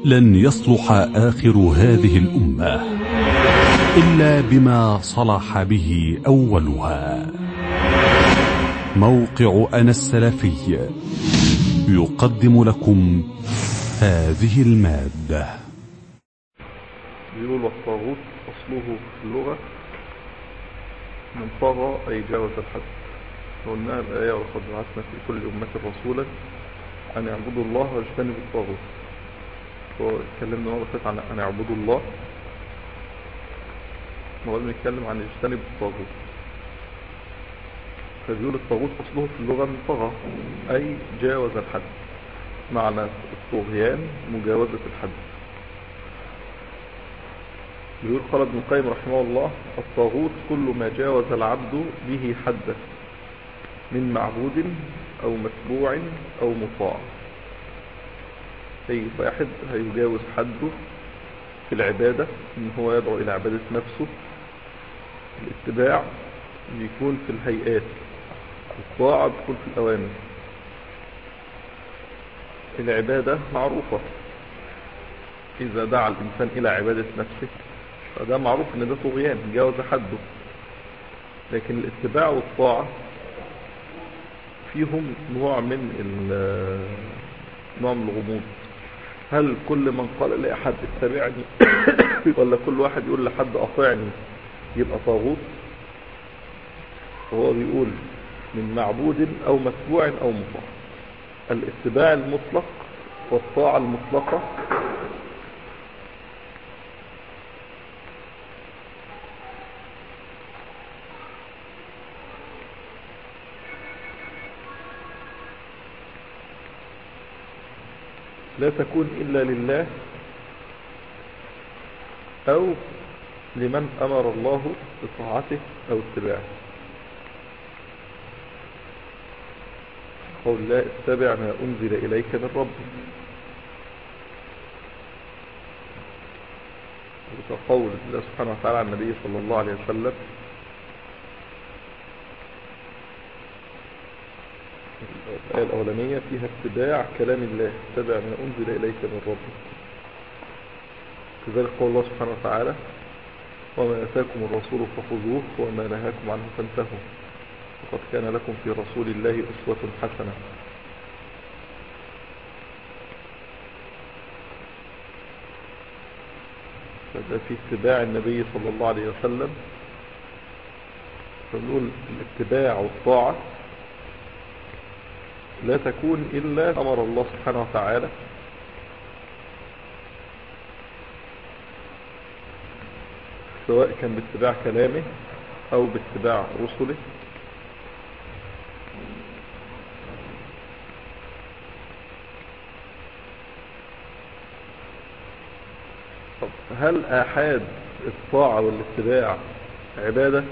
لن يصلح آخر هذه الأمة إلا بما صلح به أولها موقع أنا السلفي يقدم لكم هذه المادة بيقول والطاغوت أصله في اللغة من طغى أي جاوز الحد قلنا الآية ولقد بعثنا في كل أمة رسولا أن يعبدوا الله واجتنبوا الطاغوت اتكلمنا مرة فاتت عن أن يعبدوا الله وقبل نتكلم عن اجتنب الطاغوت فبيقول الطاغوت أصله في اللغة من طغى أي جاوز الحد معنى الطغيان مجاوزة الحد بيقول قال ابن القيم رحمه الله الطاغوت كل ما جاوز العبد به حده من معبود أو متبوع أو مطاع أي واحد هيجاوز حده في العبادة إن هو يدعو إلى عبادة نفسه الاتباع بيكون في الهيئات الطاعة بتكون في الأوامر العبادة معروفة إذا دعا الإنسان إلى عبادة نفسه فده معروف إن ده طغيان جاوز حده لكن الاتباع والطاعة فيهم نوع من نوع من الغموض هل كل من قال لأحد اتبعني ولا كل واحد يقول لحد أطيعني يبقى طاغوت وهو بيقول من معبود أو متبوع أو مطاع الاتباع المطلق والطاعة المطلقة لا تكون إلا لله أو لمن أمر الله بطاعته أو اتباعه قول لا اتبع ما أنزل إليك من ربك وقول الله سبحانه وتعالى عن النبي صلى الله عليه وسلم الآية الأولانية فيها اتباع كلام الله اتبع ما أنزل إليك من ربك كذلك قول الله سبحانه وتعالى وما أتاكم الرسول فخذوه وما نهاكم عنه فانتهوا وقد كان لكم في رسول الله أسوة حسنة فده في اتباع النبي صلى الله عليه وسلم فنقول الاتباع والطاعة لا تكون إلا أمر الله سبحانه وتعالى سواء كان باتباع كلامه أو باتباع رسله طب هل آحاد الطاعة والاتباع عبادة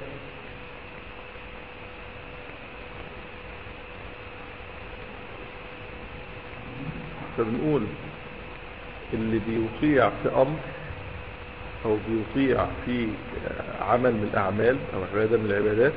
فبنقول اللي بيطيع في أمر أو بيطيع في عمل من الأعمال أو عبادة من العبادات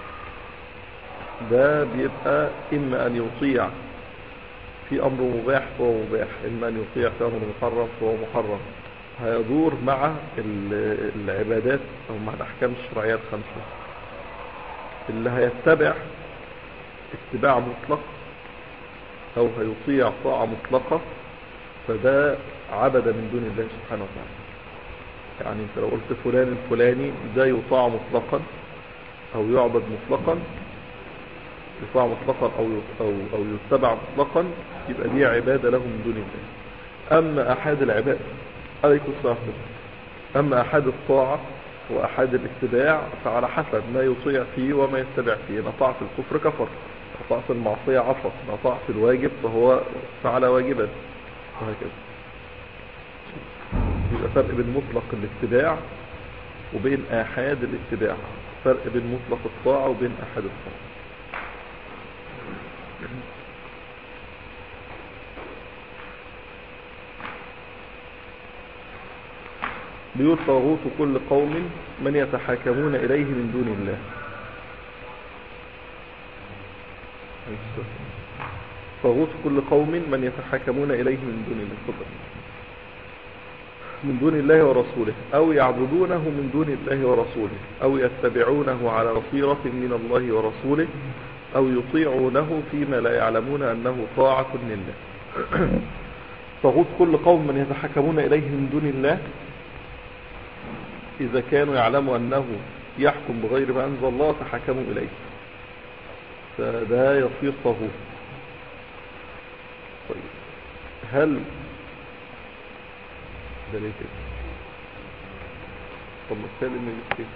ده بيبقى إما أن يطيع في أمر مباح فهو مباح إما أن يطيع في أمر محرم فهو محرم هيدور مع العبادات أو مع الأحكام الشرعية الخمسة اللي هيتبع اتباع مطلق أو هيطيع طاعة مطلقة فده عبد من دون الله سبحانه وتعالى يعني انت لو قلت فلان الفلاني ده يطاع مطلقا أو يعبد مطلقا يطاع مطلقا أو أو أو يتبع مطلقا يبقى دي عبادة له من دون الله أما أحد العباد عليكم السلام أما أحد الطاعة وأحد الاتباع فعلى حسب ما يطيع فيه وما يتبع فيه إن أطاع في الكفر كفر أطاع في المعصية عصى إن أطاع في الواجب فهو فعل واجبا وهكذا يبقى فرق بين مطلق الاتباع وبين آحاد الاتباع فرق بين مطلق الطاعة وبين آحاد الطاعة بيقول طاغوت كل قوم من يتحاكمون إليه من دون الله طاغوت كل قوم من يتحاكمون إليه من دون الله تفضل من دون الله ورسوله أو يعبدونه من دون الله ورسوله أو يتبعونه على بصيرة من الله ورسوله أو يطيعونه فيما لا يعلمون أنه طاعة لله طاغوت كل قوم من يتحكمون إليه من دون الله إذا كانوا يعلموا أنه يحكم بغير ما أنزل الله تحكموا إليه فده يصير طاغوت طيب هل ده ليه كده طب ما السالم من كده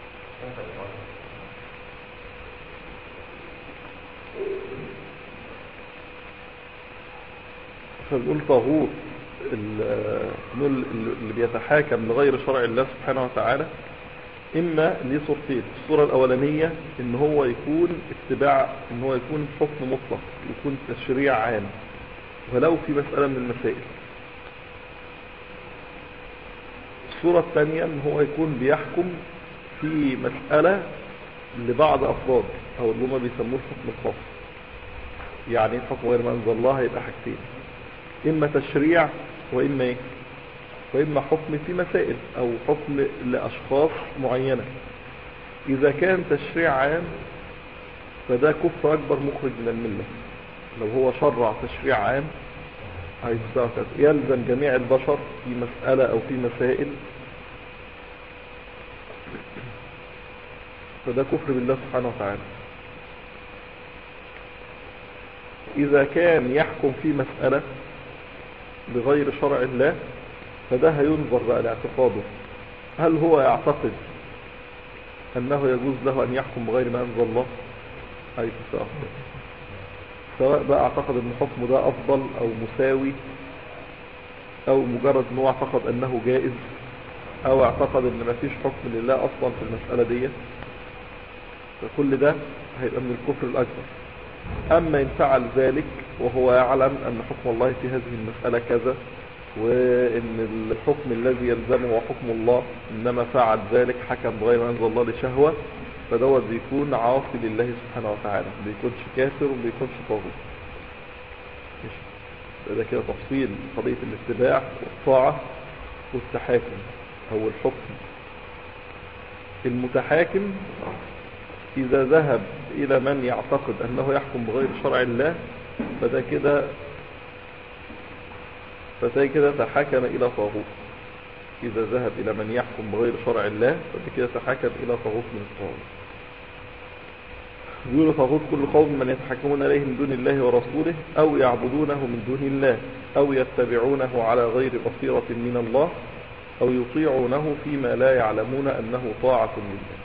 فنقول طاغوت اللي بيتحاكم لغير شرع الله سبحانه وتعالى اما ليه صورتين الصورة الاولانية ان هو يكون اتباع ان هو يكون حكم مطلق يكون تشريع عام ولو في مسألة من المسائل الصورة الثانية ان هو يكون بيحكم في مسألة لبعض افراد او اللي هم بيسموه الحكم الخاص يعني الحكم غير ما انزل الله هيبقى حاجتين اما تشريع واما ايه واما حكم في مسائل او حكم لاشخاص معينة اذا كان تشريع عام فده كفر اكبر مخرج من الملة لو هو شرع تشريع عام يلزم جميع البشر في مسألة او في مسائل فده كفر بالله سبحانه وتعالى إذا كان يحكم في مسألة بغير شرع الله فده هينظر بقى لاعتقاده هل هو يعتقد أنه يجوز له أن يحكم بغير ما أنزل الله أي تساءل سواء بقى اعتقد أن حكمه ده أفضل أو مساوي أو مجرد أنه اعتقد أنه جائز أو اعتقد أن مفيش حكم لله أصلا في المسألة دي فكل ده هيبقى من الكفر الأكبر أما إن فعل ذلك وهو يعلم أن حكم الله في هذه المسألة كذا وإن الحكم الذي يلزمه هو حكم الله إنما فعل ذلك حكم بغير ما أنزل الله لشهوة فدوت بيكون عاصي لله سبحانه وتعالى ما بيكونش كافر وما بيكونش طاغوت ده كده تفصيل قضية الاتباع والطاعة والتحاكم أو الحكم المتحاكم إذا ذهب إلى من يعتقد أنه يحكم بغير شرع الله فده كده فده كده تحاكم إلى طاغوت إذا ذهب إلى من يحكم بغير شرع الله فده كده تحاكم إلى طاغوت من الطاغوت يقول طاغوت كل قوم من يتحكمون إليه من دون الله ورسوله أو يعبدونه من دون الله أو يتبعونه على غير بصيرة من الله أو يطيعونه فيما لا يعلمون أنه طاعة لله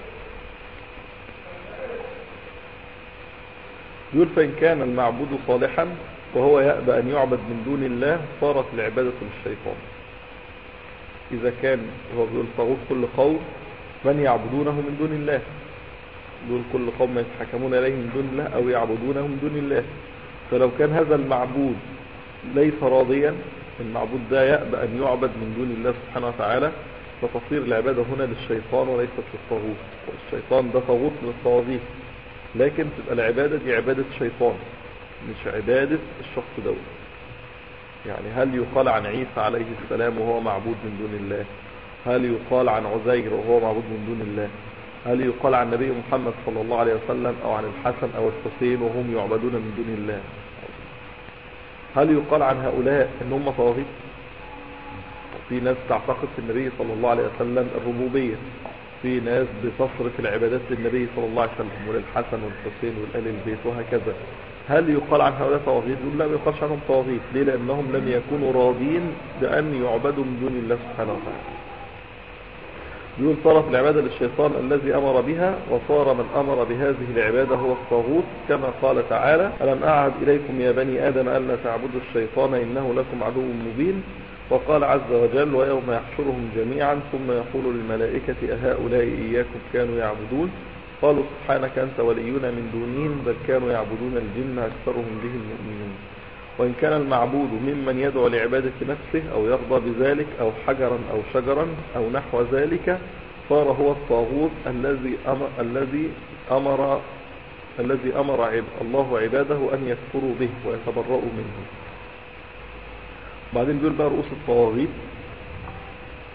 يقول فإن كان المعبود صالحا وهو يأبى أن يعبد من دون الله صارت العبادة للشيطان إذا كان هو بيقول طاغوت كل قوم من يعبدونه من دون الله دول كل قوم يتحكمون إليه من دون الله أو يعبدونه من دون الله فلو كان هذا المعبود ليس راضيا المعبود ده يأبى أن يعبد من دون الله سبحانه وتعالى فتصير العبادة هنا للشيطان وليست للطاغوت والشيطان ده طاغوت من الطواغيت لكن تبقى العبادة دي عبادة شيطان مش عبادة الشخص دوت يعني هل يقال عن عيسى عليه السلام وهو معبود من دون الله هل يقال عن عزير وهو معبود من دون الله هل يقال عن النبي محمد صلى الله عليه وسلم او عن الحسن او الحسين وهم يعبدون من دون الله هل يقال عن هؤلاء ان هم طواغيت في ناس تعتقد في النبي صلى الله عليه وسلم الربوبية في ناس بتصرف العبادات للنبي صلى الله عليه وسلم وللحسن والحسين والآل البيت وهكذا هل يقال عن هؤلاء طواغيت يقول لا ما يقالش عنهم طواغيت ليه لأنهم لم يكونوا راضين بأن يعبدوا من دون الله سبحانه وتعالى يقول صارت العبادة للشيطان الذي أمر بها وصار من أمر بهذه العبادة هو الطاغوت كما قال تعالى ألم أعهد إليكم يا بني آدم ألا تعبدوا الشيطان إنه لكم عدو مبين وقال عز وجل ويوم يحشرهم جميعا ثم يقول للملائكة أهؤلاء إياكم كانوا يعبدون قالوا سبحانك أنت ولينا من دونهم بل كانوا يعبدون الجن أكثرهم به المؤمنون وإن كان المعبود ممن يدعو لعبادة نفسه أو يرضى بذلك أو حجرا أو شجرا أو نحو ذلك صار هو الطاغوت الذي أمر, الذي أمر الذي أمر عب الله عباده أن يكفروا به ويتبرؤوا منه بعدين بيقول بقى رؤوس الطواغيت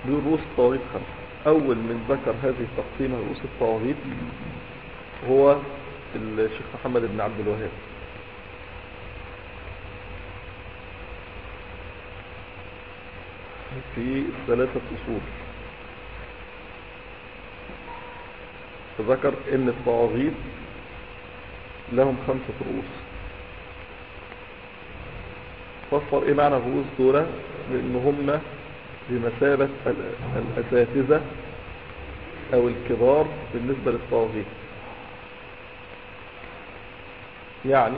بيقول رؤوس الطواغيت خمسة أول من ذكر هذه التقسيمة رؤوس الطواغيت هو الشيخ محمد بن عبد الوهاب في ثلاثة أصول فذكر ان الطواغيت لهم خمسة رؤوس فصل ايه معنى الرؤوس دول لان هم بمثابة الاساتذة او الكبار بالنسبة للطواغيت يعني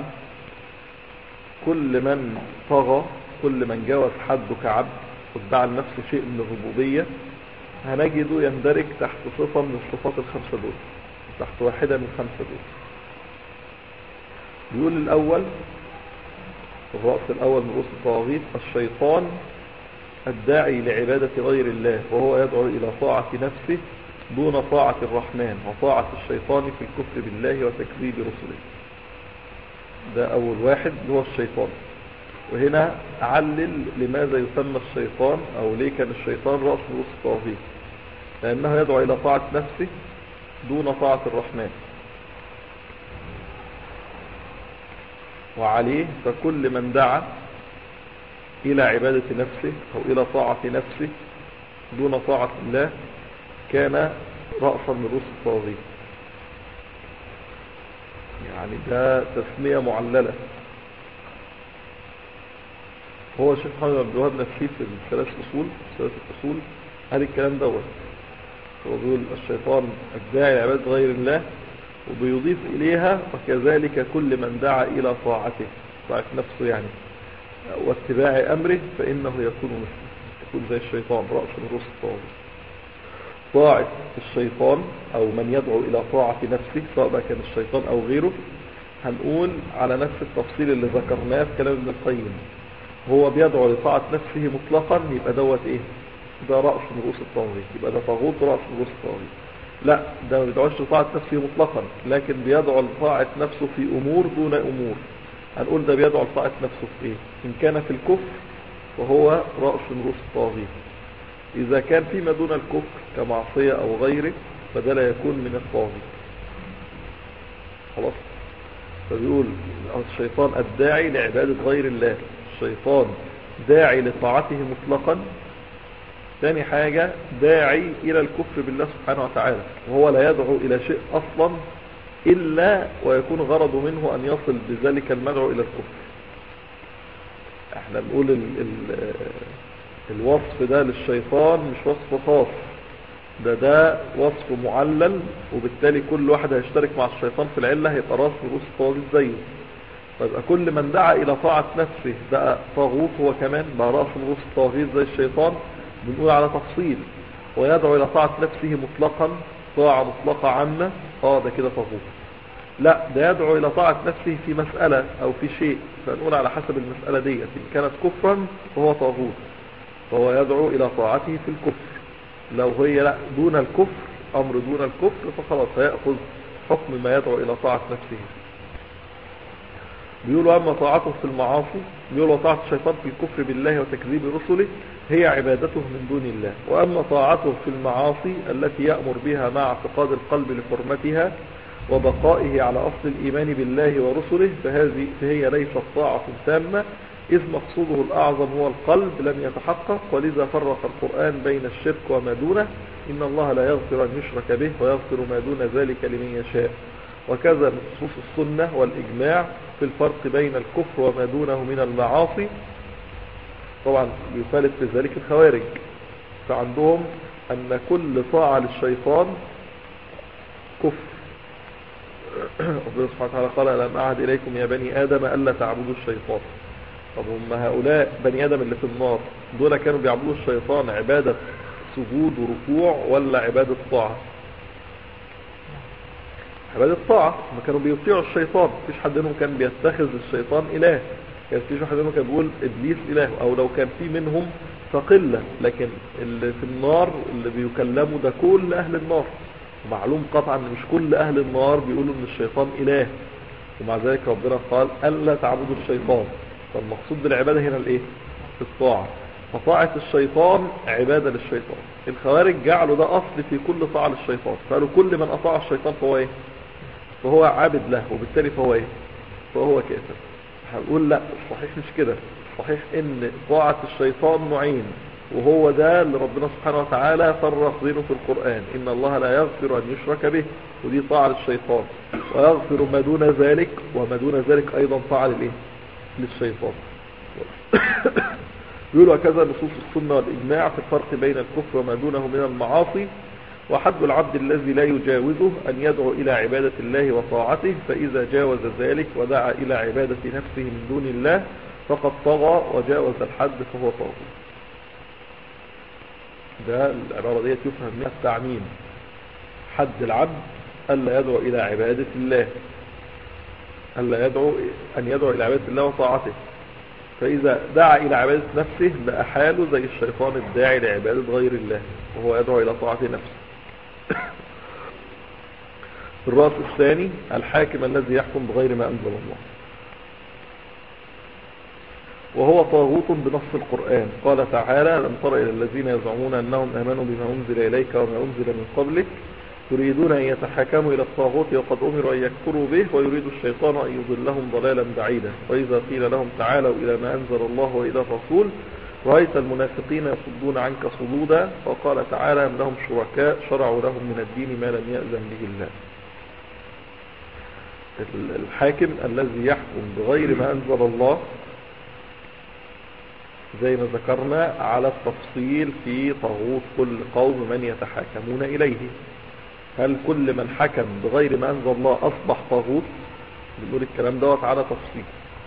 كل من طغى كل من جاوز حده كعبد وادعى لنفسه شيء من الربوبية هنجده يندرج تحت صفة من الصفات الخمسة دول تحت واحدة من الخمسة دول بيقول الأول الرأس الأول من رؤوس الطواغيت الشيطان الداعي لعبادة غير الله وهو يدعو إلى طاعة نفسه دون طاعة الرحمن وطاعة الشيطان في الكفر بالله وتكذيب رسله ده أول واحد اللي هو الشيطان وهنا علل لماذا يسمى الشيطان أو ليه كان الشيطان رأس رؤوس الطواغيت لأنه يدعو إلى طاعة نفسه دون طاعة الرحمن وعليه فكل من دعا إلى عبادة نفسه أو إلى طاعة نفسه دون طاعة الله كان رأسا من رؤوس الطواغيت يعني ده تسمية معللة هو الشيخ محمد عبد الوهاب نفسي في الثلاث أصول ثلاث أصول قال الكلام دوت هو بيقول الشيطان الداعي لعبادة غير الله وبيضيف إليها وكذلك كل من دعا إلى طاعته طاعة نفسه يعني واتباع أمره فإنه يكون مثله يكون زي الشيطان رأس من رؤوس الطاغوت طاعة الشيطان أو من يدعو إلى طاعة نفسه سواء بقى كان الشيطان أو غيره هنقول على نفس التفصيل اللي ذكرناه في كلام ابن القيم هو بيدعو لطاعة نفسه مطلقا يبقى دوت ايه ده رأس من رؤوس الطاغوت يبقى ده طاغوت رأس من رؤوس الطاغوت لا ده ما بيدعوش لطاعة نفسه مطلقا لكن بيدعو لطاعة نفسه في أمور دون أمور هنقول ده بيدعو لطاعة نفسه في ايه إن كان في الكفر فهو رأس من رؤوس الطاغوت إذا كان فيما دون الكفر كمعصية أو غيره فده لا يكون من الطاغوت خلاص فبيقول الشيطان الداعي لعبادة غير الله الشيطان داعي لطاعته مطلقا ثاني حاجة داعي إلى الكفر بالله سبحانه وتعالى وهو لا يدعو إلى شيء أصلا إلا ويكون غرضه منه أن يصل بذلك المدعو إلى الكفر احنا بنقول ال ال الوصف ده للشيطان مش وصف خاص ده ده وصف معلل وبالتالي كل واحد هيشترك مع الشيطان في العلة هيبقى راس رؤوس الطاغوت زيه فيبقى كل من دعا الى طاعة نفسه بقى طاغوت هو كمان بقى راس رؤوس الطاغوت زي الشيطان بنقول على تفصيل ويدعو الى طاعة نفسه مطلقا طاعة مطلقة عامة اه ده كده طاغوت لا ده يدعو الى طاعة نفسه في مسألة او في شيء فنقول على حسب المسألة دي ان كانت كفرا فهو طاغوت فهو يدعو الى طاعته في الكفر لو هي لا دون الكفر امر دون الكفر فخلاص هيأخذ حكم ما يدعو الى طاعة نفسه بيقولوا اما طاعته في المعاصي بيقولوا طاعة الشيطان في الكفر بالله وتكذيب رسله هي عبادته من دون الله واما طاعته في المعاصي التي يأمر بها مع اعتقاد القلب لحرمتها وبقائه على اصل الايمان بالله ورسله فهذه فهي ليست طاعة تامة إذ مقصوده الأعظم هو القلب لم يتحقق ولذا فرق القرآن بين الشرك وما دونه إن الله لا يغفر أن يشرك به ويغفر ما دون ذلك لمن يشاء وكذا نصوص السنة والإجماع في الفرق بين الكفر وما دونه من المعاصي طبعا يخالف في ذلك الخوارج فعندهم أن كل طاعة للشيطان كفر ربنا سبحانه وتعالى قال ألم أعهد إليكم يا بني آدم ألا تعبدوا الشيطان طب هم هؤلاء بني آدم اللي في النار دول كانوا بيعبدوا الشيطان عبادة سجود وركوع ولا عبادة طاعة عبادة طاعة هم كانوا بيطيعوا الشيطان مفيش حد منهم كان بيتخذ الشيطان إله كان فيش واحد منهم كان بيقول إبليس إله أو لو كان في منهم فقلة لكن اللي في النار اللي بيكلموا ده كل أهل النار ومعلوم قطعا ان مش كل أهل النار بيقولوا ان الشيطان إله ومع ذلك ربنا قال ألا تعبدوا الشيطان فالمقصود بالعبادة هنا الايه الطاعة فطاعة الشيطان عبادة للشيطان الخوارج جعلوا ده أصل في كل طاعة للشيطان قالوا كل من أطاع الشيطان فهو إيه فهو عابد له وبالتالي فهو إيه فهو كافر هنقول لا الصحيح مش كده الصحيح ان طاعة الشيطان نوعين وهو ده اللي ربنا سبحانه وتعالى فرق بينه في القرآن إن الله لا يغفر أن يشرك به ودي طاعة للشيطان ويغفر ما دون ذلك وما دون ذلك أيضا طاعة للإيه للشيطان يقول وكذا نصوص السنة والإجماع في الفرق بين الكفر وما دونه من المعاصي وحد العبد الذي لا يجاوزه أن يدعو إلى عبادة الله وطاعته فإذا جاوز ذلك ودعا إلى عبادة نفسه من دون الله فقد طغى وجاوز الحد فهو طاغوت ده العبارة دي يفهم منها التعميم حد العبد ألا يدعو إلى عبادة الله ألا يدعو أن يدعو إلى عبادة الله وطاعته فإذا دعا إلى عبادة نفسه بقى حاله زي الشيطان الداعي لعبادة غير الله وهو يدعو إلى طاعة نفسه الرأس الثاني الحاكم الذي يحكم بغير ما أنزل الله وهو طاغوت بنص القرآن قال تعالى لم تر إلى الذين يزعمون أنهم آمنوا بما أنزل إليك وما أنزل من قبلك يريدون أن يتحكموا إلى الطاغوت وقد أمروا أن يكفروا به ويريد الشيطان أن يضلهم ضلالا بعيدا وإذا قيل لهم تعالوا إلى ما أنزل الله وإلى الرسول رأيت المنافقين يصدون عنك صدودا وقال تعالى أم لهم شركاء شرعوا لهم من الدين ما لم يأذن به الله الحاكم الذي يحكم بغير ما أنزل الله زي ما ذكرنا على التفصيل في طاغوت كل قوم من يتحاكمون إليه هل كل من حكم بغير ما أنزل الله أصبح طاغوت بنقول الكلام دوت على تفصيل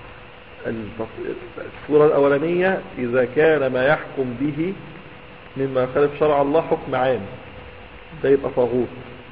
الصورة الأولانية إذا كان ما يحكم به مما خالف شرع الله حكم عام ده يبقى طاغوت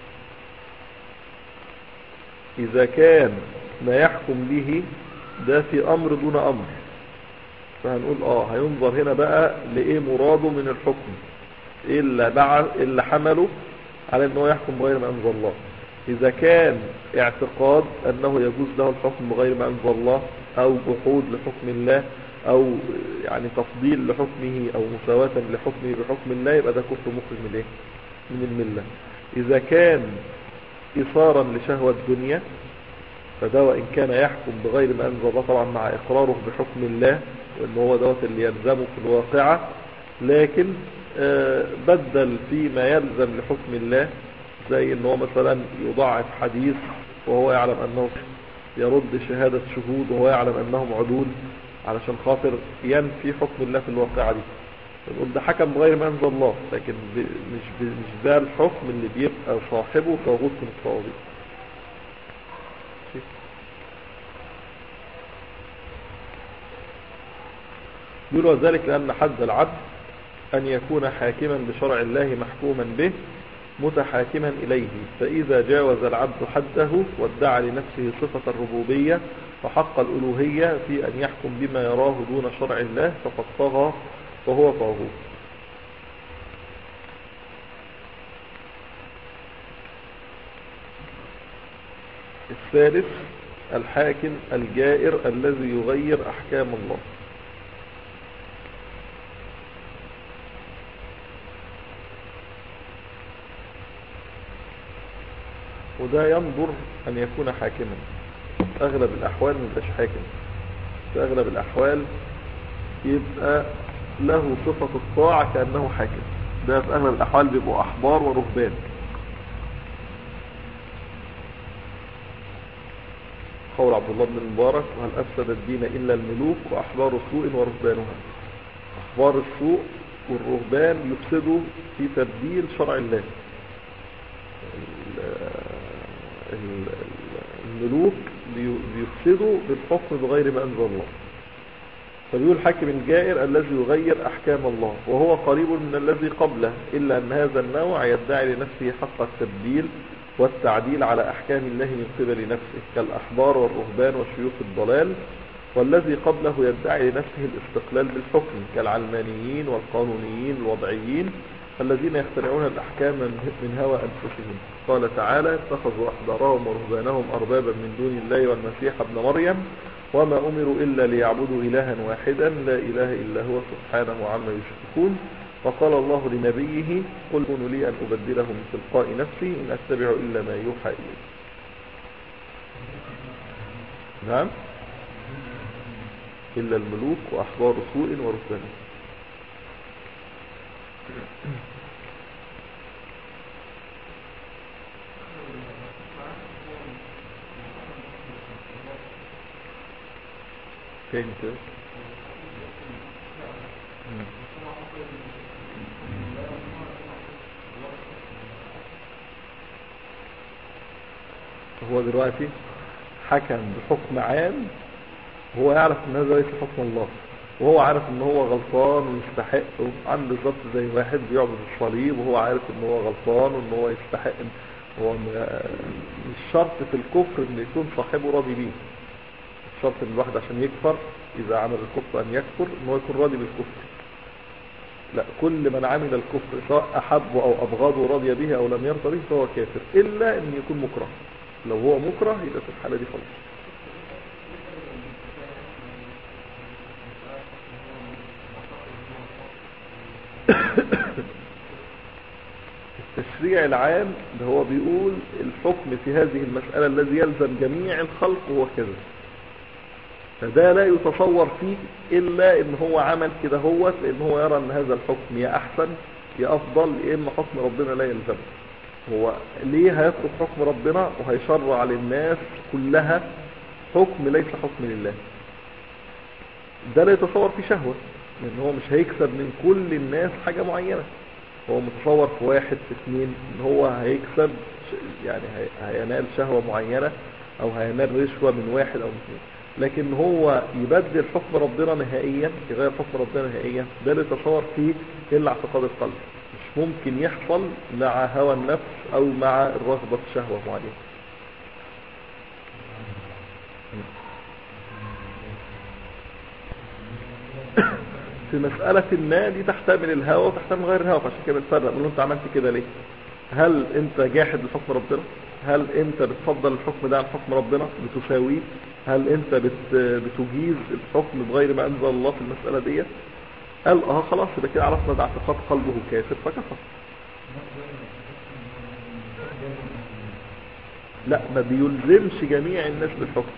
إذا كان ما يحكم به ده في أمر دون أمر فهنقول اه هينظر هنا بقى لإيه مراده من الحكم إيه اللي, بعد اللي حمله على أنه يحكم بغير ما أنزل الله إذا كان اعتقاد أنه يجوز له الحكم بغير ما أنزل الله أو جحود لحكم الله أو يعني تفضيل لحكمه أو مساواة لحكمه بحكم الله يبقى ده كفر مخرج من إيه؟ من الملة إذا كان إثارا لشهوة الدنيا فده وإن كان يحكم بغير ما أنزل الله طبعا مع إقراره بحكم الله وإن هو دوت اللي يلزمه في الواقعة لكن بدل فيما يلزم لحكم الله زي ان هو مثلا يضاعف حديث وهو يعلم انه يرد شهادة شهود وهو يعلم انهم عدول علشان خاطر ينفي حكم الله في الواقعة دي نقول ده حكم بغير ما انزل الله لكن مش مش ده الحكم اللي بيبقى صاحبه طاغوت من الطواغيت يقول وذلك لأن حد العبد أن يكون حاكما بشرع الله محكوما به متحاكما إليه فإذا جاوز العبد حده وادعى لنفسه صفة الربوبية وحق الألوهية في أن يحكم بما يراه دون شرع الله فقد طغى وهو طاغوت الثالث الحاكم الجائر الذي يغير أحكام الله وده ينظر أن يكون حاكما في أغلب الأحوال ما يبقاش حاكم في أغلب الأحوال يبقى له صفة الطاعة كأنه حاكم ده في أغلب الأحوال بيبقوا أحبار ورهبان قول عبد الله بن المبارك وهل أفسد الدين إلا الملوك وأحبار سوء ورهبانها أحبار السوء والرهبان يفسدوا في تبديل شرع الله الملوك بيفسدوا بالحكم بغير ما أنزل الله فبيقول حاكم الجائر الذي يغير أحكام الله وهو قريب من الذي قبله إلا أن هذا النوع يدعي لنفسه حق التبديل والتعديل على أحكام الله من قبل نفسه كالأحبار والرهبان وشيوخ الضلال والذي قبله يدعي لنفسه الاستقلال بالحكم كالعلمانيين والقانونيين الوضعيين الذين يخترعون الأحكام من هوى أنفسهم قال تعالى اتخذوا أحبارهم ورهبانهم أربابا من دون الله والمسيح ابن مريم وما أمروا إلا ليعبدوا إلها واحدا لا إله إلا هو سبحانه عما يشركون وقال الله لنبيه قل كن لي أن أبدله من تلقاء نفسي إن أتبع إلا ما يوحى إليه نعم إلا الملوك وأحبار سوء ورهبان تاني كده مم. هو دلوقتي حكم بحكم عام هو يعرف ان هذا ليس حكم الله وهو عارف ان هو غلطان ويستحق عن بالظبط زي واحد بيعبد الصليب وهو عارف ان هو غلطان وان هو يستحق إن هو م- مش شرط في الكفر ان يكون صاحبه راضي بيه مش شرط ان الواحد عشان يكفر اذا عمل الكفر ان يكفر ان هو يكون راضي بالكفر لا كل من عمل الكفر سواء احبه او ابغضه ورضي به او لم يرضى به فهو كافر الا ان يكون مكره لو هو مكره يبقى في الحالة دي خلاص التشريع العام ده هو بيقول الحكم في هذه المسألة الذي يلزم جميع الخلق هو كذا فده لا يتصور فيه إلا إن هو عمل كده هو لأن هو يرى أن هذا الحكم يا أحسن يا أفضل يا إما حكم ربنا لا يلزمه هو ليه هيترك حكم ربنا وهيشرع للناس كلها حكم ليس حكم لله ده لا يتصور فيه شهوة لان هو مش هيكسب من كل الناس حاجة معينة هو متصور في واحد في اثنين ان هو هيكسب ش- يعني هي- هينال شهوة معينة او هينال رشوة من واحد او من اثنين لكن هو يبدل حكم ربنا نهائيا يغير حكم ربنا نهائيا ده لا يتصور فيه الا اعتقاد القلب مش ممكن يحصل مع هوى النفس او مع الرغبة في شهوة معينة في مسألة ما دي تحتمل الهوى وتحتمل غير الهوى فعشان كده بنفرق نقول له انت عملت كده ليه هل انت جاحد لحكم ربنا هل انت بتفضل الحكم ده عن حكم ربنا بتساويه هل انت بت بتجيز الحكم بغير ما انزل الله في المسألة دي قال اه خلاص يبقى كده عرفنا ده اعتقاد قلبه كافر فكفر لا ما بيلزمش جميع الناس بالحكم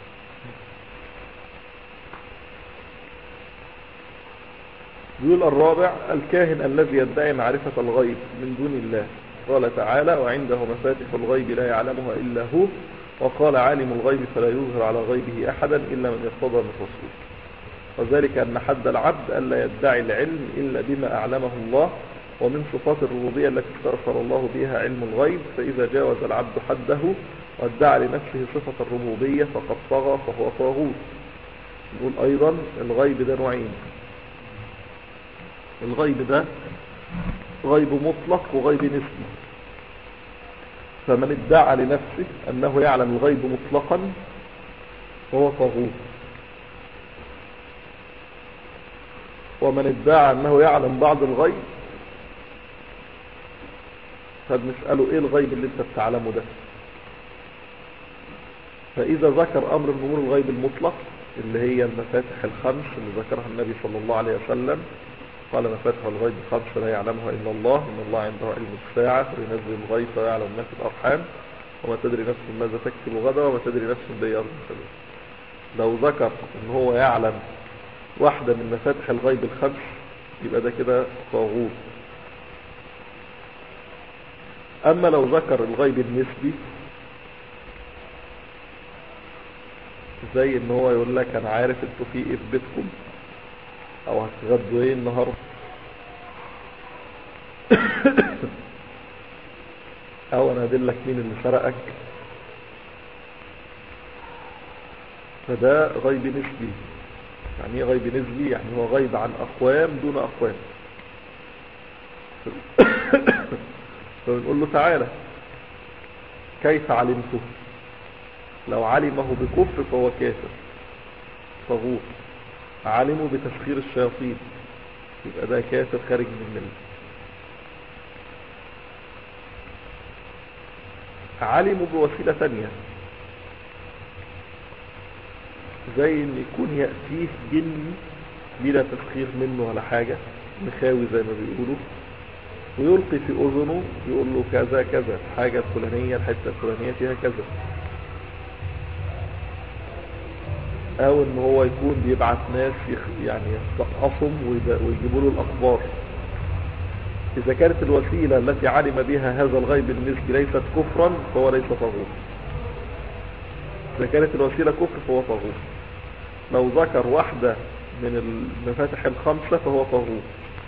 يقول الرابع الكاهن الذي يدعي معرفة الغيب من دون الله قال تعالى وعنده مفاتح الغيب لا يعلمها إلا هو وقال عالم الغيب فلا يظهر على غيبه أحدا إلا من يرتضى من رسول وذلك أن حد العبد ألا يدعي العلم إلا بما أعلمه الله ومن صفات الربوبية التي استأثر الله بها علم الغيب فإذا جاوز العبد حده وادعى لنفسه صفة الربوبية فقد طغى فهو طاغوت نقول أيضا الغيب ده نوعين الغيب ده غيب مطلق وغيب نسبي فمن ادعى لنفسه أنه يعلم الغيب مطلقا فهو طاغوت ومن ادعى أنه يعلم بعض الغيب فبنسأله ايه الغيب اللي انت بتعلمه ده فإذا ذكر أمر من أمور الغيب المطلق اللي هي المفاتح الخمس اللي ذكرها النبي صلى الله عليه وسلم قال مفاتح الغيب الخمس لا يعلمها إلا الله إن الله عنده علم الساعة وينزل الغيث ويعلم ما في الأرحام وما تدري نفس ماذا تكسب غدا وما تدري نفس بأي سبيل لو ذكر إن هو يعلم واحدة من مفاتح الغيب الخمس يبقى ده كده طاغوت أما لو ذكر الغيب النسبي زي ان هو يقول لك انا عارف انتوا في ايه في بيتكم او هتغدوا ايه النهارده او انا ادلك مين اللي سرقك فده غيب نسبي يعني ايه غيب نسبي يعني هو غيب عن اقوام دون اقوام فبنقول له تعالى كيف علمته لو علمه بكفر فهو كافر طاغوت علمه بتسخير الشياطين يبقى ده كافر خارج من المله علموا بوسيلة ثانية زي ان يكون يأتيه جن بلا تسخير منه ولا حاجة مخاوي زي ما بيقولوا ويلقي في اذنه يقول له كذا كذا الحاجة الفلانية الحتة الفلانية فيها كذا او ان هو يكون بيبعت ناس يخ- يعني يستقصهم ويب- ويجيبوا له الاخبار اذا كانت الوسيلة التي علم بها هذا الغيب النسبي ليست كفرا فهو ليس طاغوت اذا كانت الوسيلة كفر فهو طاغوت لو ذكر واحدة من المفاتح الخمسة فهو طاغوت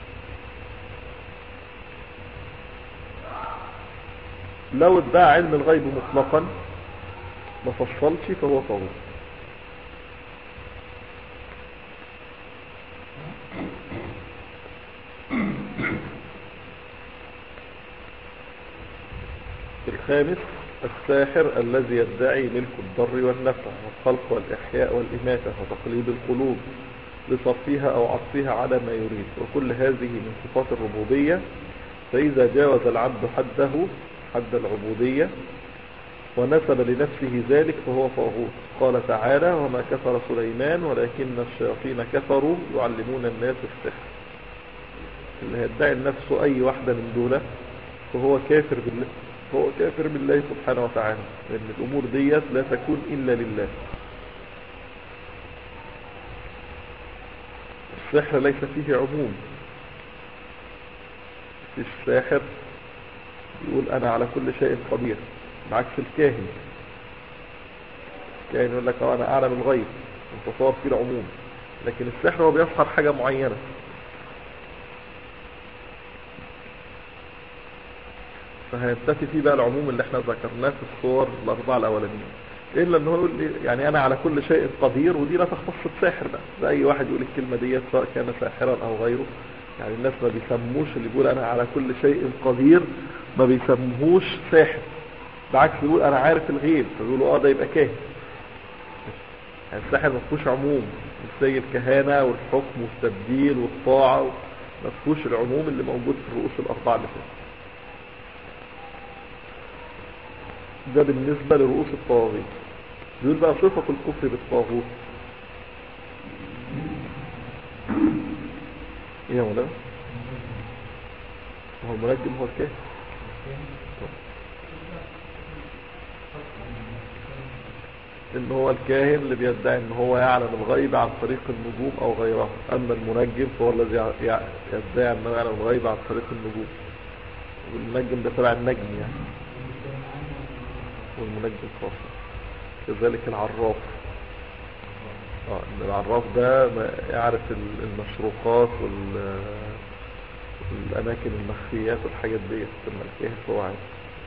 لو ادعى علم الغيب مطلقا ما فصلش فهو طاغوت الخامس الساحر الذي يدعي ملك الضر والنفع والخلق والإحياء والإماتة وتقليد القلوب لصرفها أو عطفها على ما يريد وكل هذه من صفات الربوبية فإذا جاوز العبد حده حد العبودية ونسب لنفسه ذلك فهو طاغوت قال تعالى وما كفر سليمان ولكن الشياطين كفروا يعلمون الناس السحر اللي هيدعي لنفسه أي واحدة من دولة فهو كافر بالله فهو كافر بالله سبحانه وتعالى لأن الأمور ديت لا تكون إلا لله السحر ليس فيه عموم مفيش ساحر يقول أنا على كل شيء قدير بعكس الكاهن الكاهن يقول لك أه أنا أعلم الغيب انتصار فيه العموم لكن السحر هو بيسحر حاجة معينة فهينتفي فيه بقى العموم اللي احنا ذكرناه في الصور الأربعة الأولانية إلا أنه يقول لي يعني أنا على كل شيء قدير ودي لا تختص الساحر بقى ده أي واحد يقول الكلمة دي سواء كان ساحرا أو غيره يعني الناس ما بيسموش اللي يقول أنا على كل شيء قدير ما بيسموهوش ساحر بعكس يقول أنا عارف الغيب فيقولوا آه ده يبقى كاهن يعني الساحر ما فيهوش عموم مش زي الكهانة والحكم والتبديل والطاعة ما فيهوش العموم اللي موجود في الرؤوس الأربعة اللي فاتت ده بالنسبة لرؤوس الطواغيت بيقول بقى صفة الكفر بالطاغوت ايه يا مولانا ما هو المنجم هو الكاهن ان هو الكاهن اللي بيدعي ان هو يعلم الغيب عن طريق النجوم او غيرها اما المنجم فهو الذي يع- يع- يدعي انه يعلم الغيب عن طريق النجوم والمنجم ده تبع النجم يعني والمنجم خاصة كذلك العراف اه ان العراف ده ما يعرف ال- المشروقات وال والاماكن المخفيات والحاجات ديت لما الكاهن فهو عارف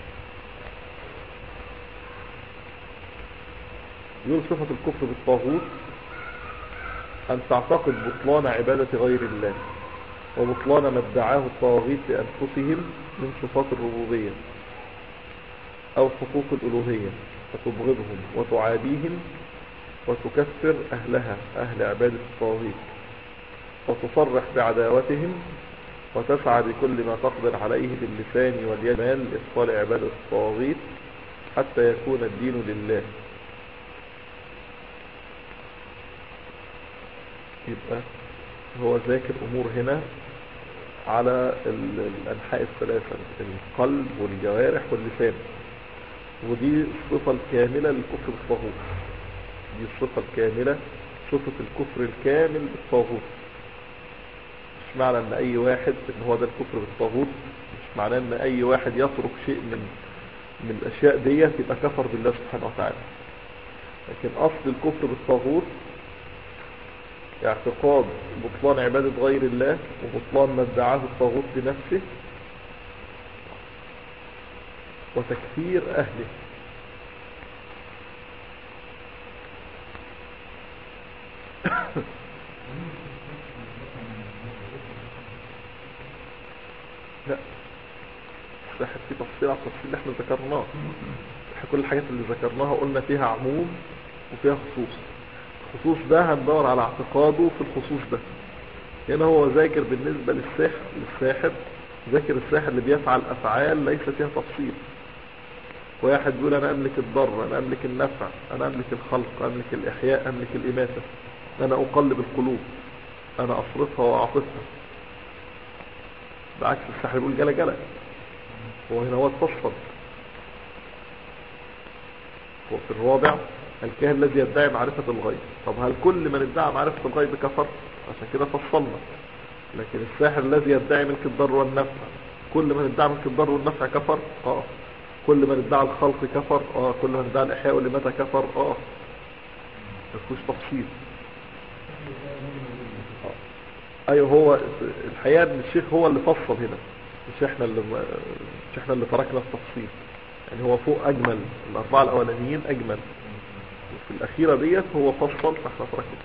يقول صفة الكفر بالطاغوت أن تعتقد بطلان عبادة غير الله وبطلان ما ادعاه الطواغيت لأنفسهم من صفات الربوبية أو حقوق الألوهية فتبغضهم وتعاديهم وتكفر أهلها أهل عبادة الطواغيت وتصرح بعداوتهم وتسعى بكل ما تقدر عليه باللسان واليد لإبطال عبادة الطواغيت حتى يكون الدين لله يبقى هو ذاكر أمور هنا على ال- الأنحاء الثلاثة القلب والجوارح واللسان ودي الصفة الكاملة للكفر بالطاغوت دي الصفة الكاملة صفة الكفر الكامل بالطاغوت مش معنى ان اي واحد ان هو ده الكفر بالطاغوت مش معناه ان اي واحد يترك شيء من من الاشياء ديت يبقى كفر بالله سبحانه وتعالى لكن اصل الكفر بالطاغوت اعتقاد بطلان عبادة غير الله وبطلان ما ادعاه الطاغوت بنفسه وتكفير أهله لا الساحر في تفصيل على التفصيل اللي احنا ذكرناه احنا كل الحاجات اللي ذكرناها قلنا فيها عموم وفيها خصوص الخصوص ده هندور على اعتقاده في الخصوص ده هنا هو ذاكر بالنسبة للسحر للساحر ذاكر الساحر اللي بيفعل أفعال ليس فيها تفصيل واحد بيقول انا املك الضر انا املك النفع انا املك الخلق املك الاحياء املك الاماتة انا اقلب القلوب انا اصرفها واعطفها بعكس السحر بيقول جلا جلا هو هنا هو اتفصل وفي الرابع الكاهن الذي يدعي معرفة الغيب طب هل كل من ادعى معرفة الغيب كفر عشان كده فصلنا لكن الساحر الذي يدعي ملك الضر والنفع كل من ادعى ملك الضر والنفع كفر اه كل من ادعى الخلق كفر اه كل من ادعى الاحياء والاماتة كفر اه مفيش تفصيل آه. ايوه هو الحقيقه ان الشيخ هو اللي فصل هنا مش احنا اللي مش احنا اللي تركنا التفصيل يعني هو فوق اجمل الاربعه الاولانيين اجمل وفي الاخيره ديت هو فصل فاحنا تركنا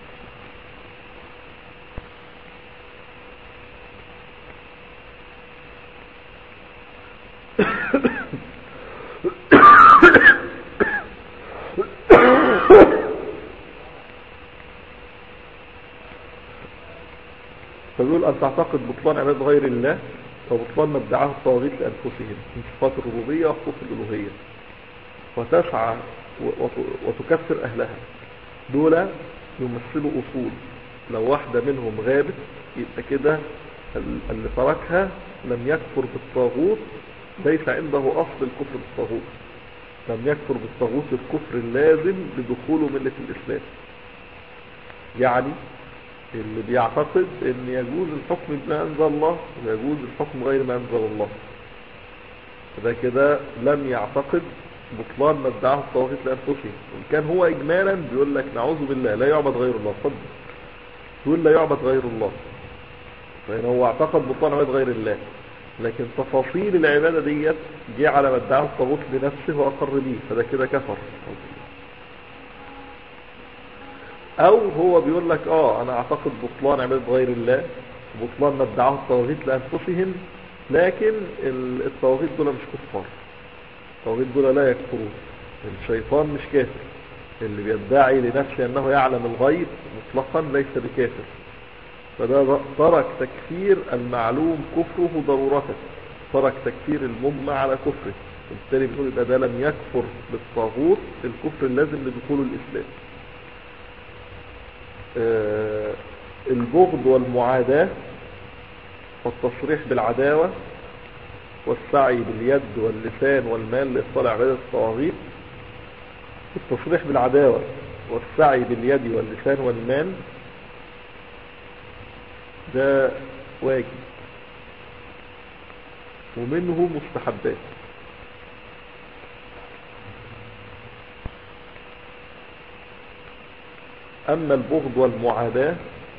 فبيقول أن تعتقد بطلان عباد غير الله وبطلان ما ادعاه الطواغيت لأنفسهم من صفات الربوبية وحقوق الألوهية وتسعى وتكفر أهلها دول يمثلوا أصول لو واحدة منهم غابت يبقى كده اللي تركها لم يكفر بالطاغوت ليس عنده أصل الكفر بالطاغوت لم يكفر بالطاغوت الكفر اللازم لدخوله ملة الإسلام يعني اللي بيعتقد ان يجوز الحكم بما انزل الله ويجوز الحكم غير ما انزل الله فده كده لم يعتقد بطلان ما ادعاه الطواغيت لانفسهم وان كان هو اجمالا بيقول لك نعوذ بالله لا يعبد غير الله صدق يقول لا يعبد غير الله فإن هو اعتقد بطلان عباد غير الله لكن تفاصيل العبادة ديت جه على ما ادعاه الطاغوت لنفسه واقر به فده كده كفر او هو بيقول لك اه انا اعتقد بطلان عبادة غير الله بطلان ما ادعاه الطواغيت لانفسهم لكن الطواغيت دول مش كفار الطواغيت دول لا يكفرون الشيطان مش كافر اللي بيدعي لنفسه انه يعلم الغيب مطلقا ليس بكافر فده ترك تكفير المعلوم كفره ضرورة ترك تكفير المجمع على كفره وبالتالي بنقول يبقى ده لم يكفر بالطاغوت الكفر اللازم لدخول الاسلام آه البغض والمعاداة والتصريح بالعداوة والسعي باليد واللسان والمال لإصطلاع عبادة الطواغيت التصريح بالعداوة والسعي باليد واللسان والمال ده واجب ومنه مستحبات أما البغض والمعاداة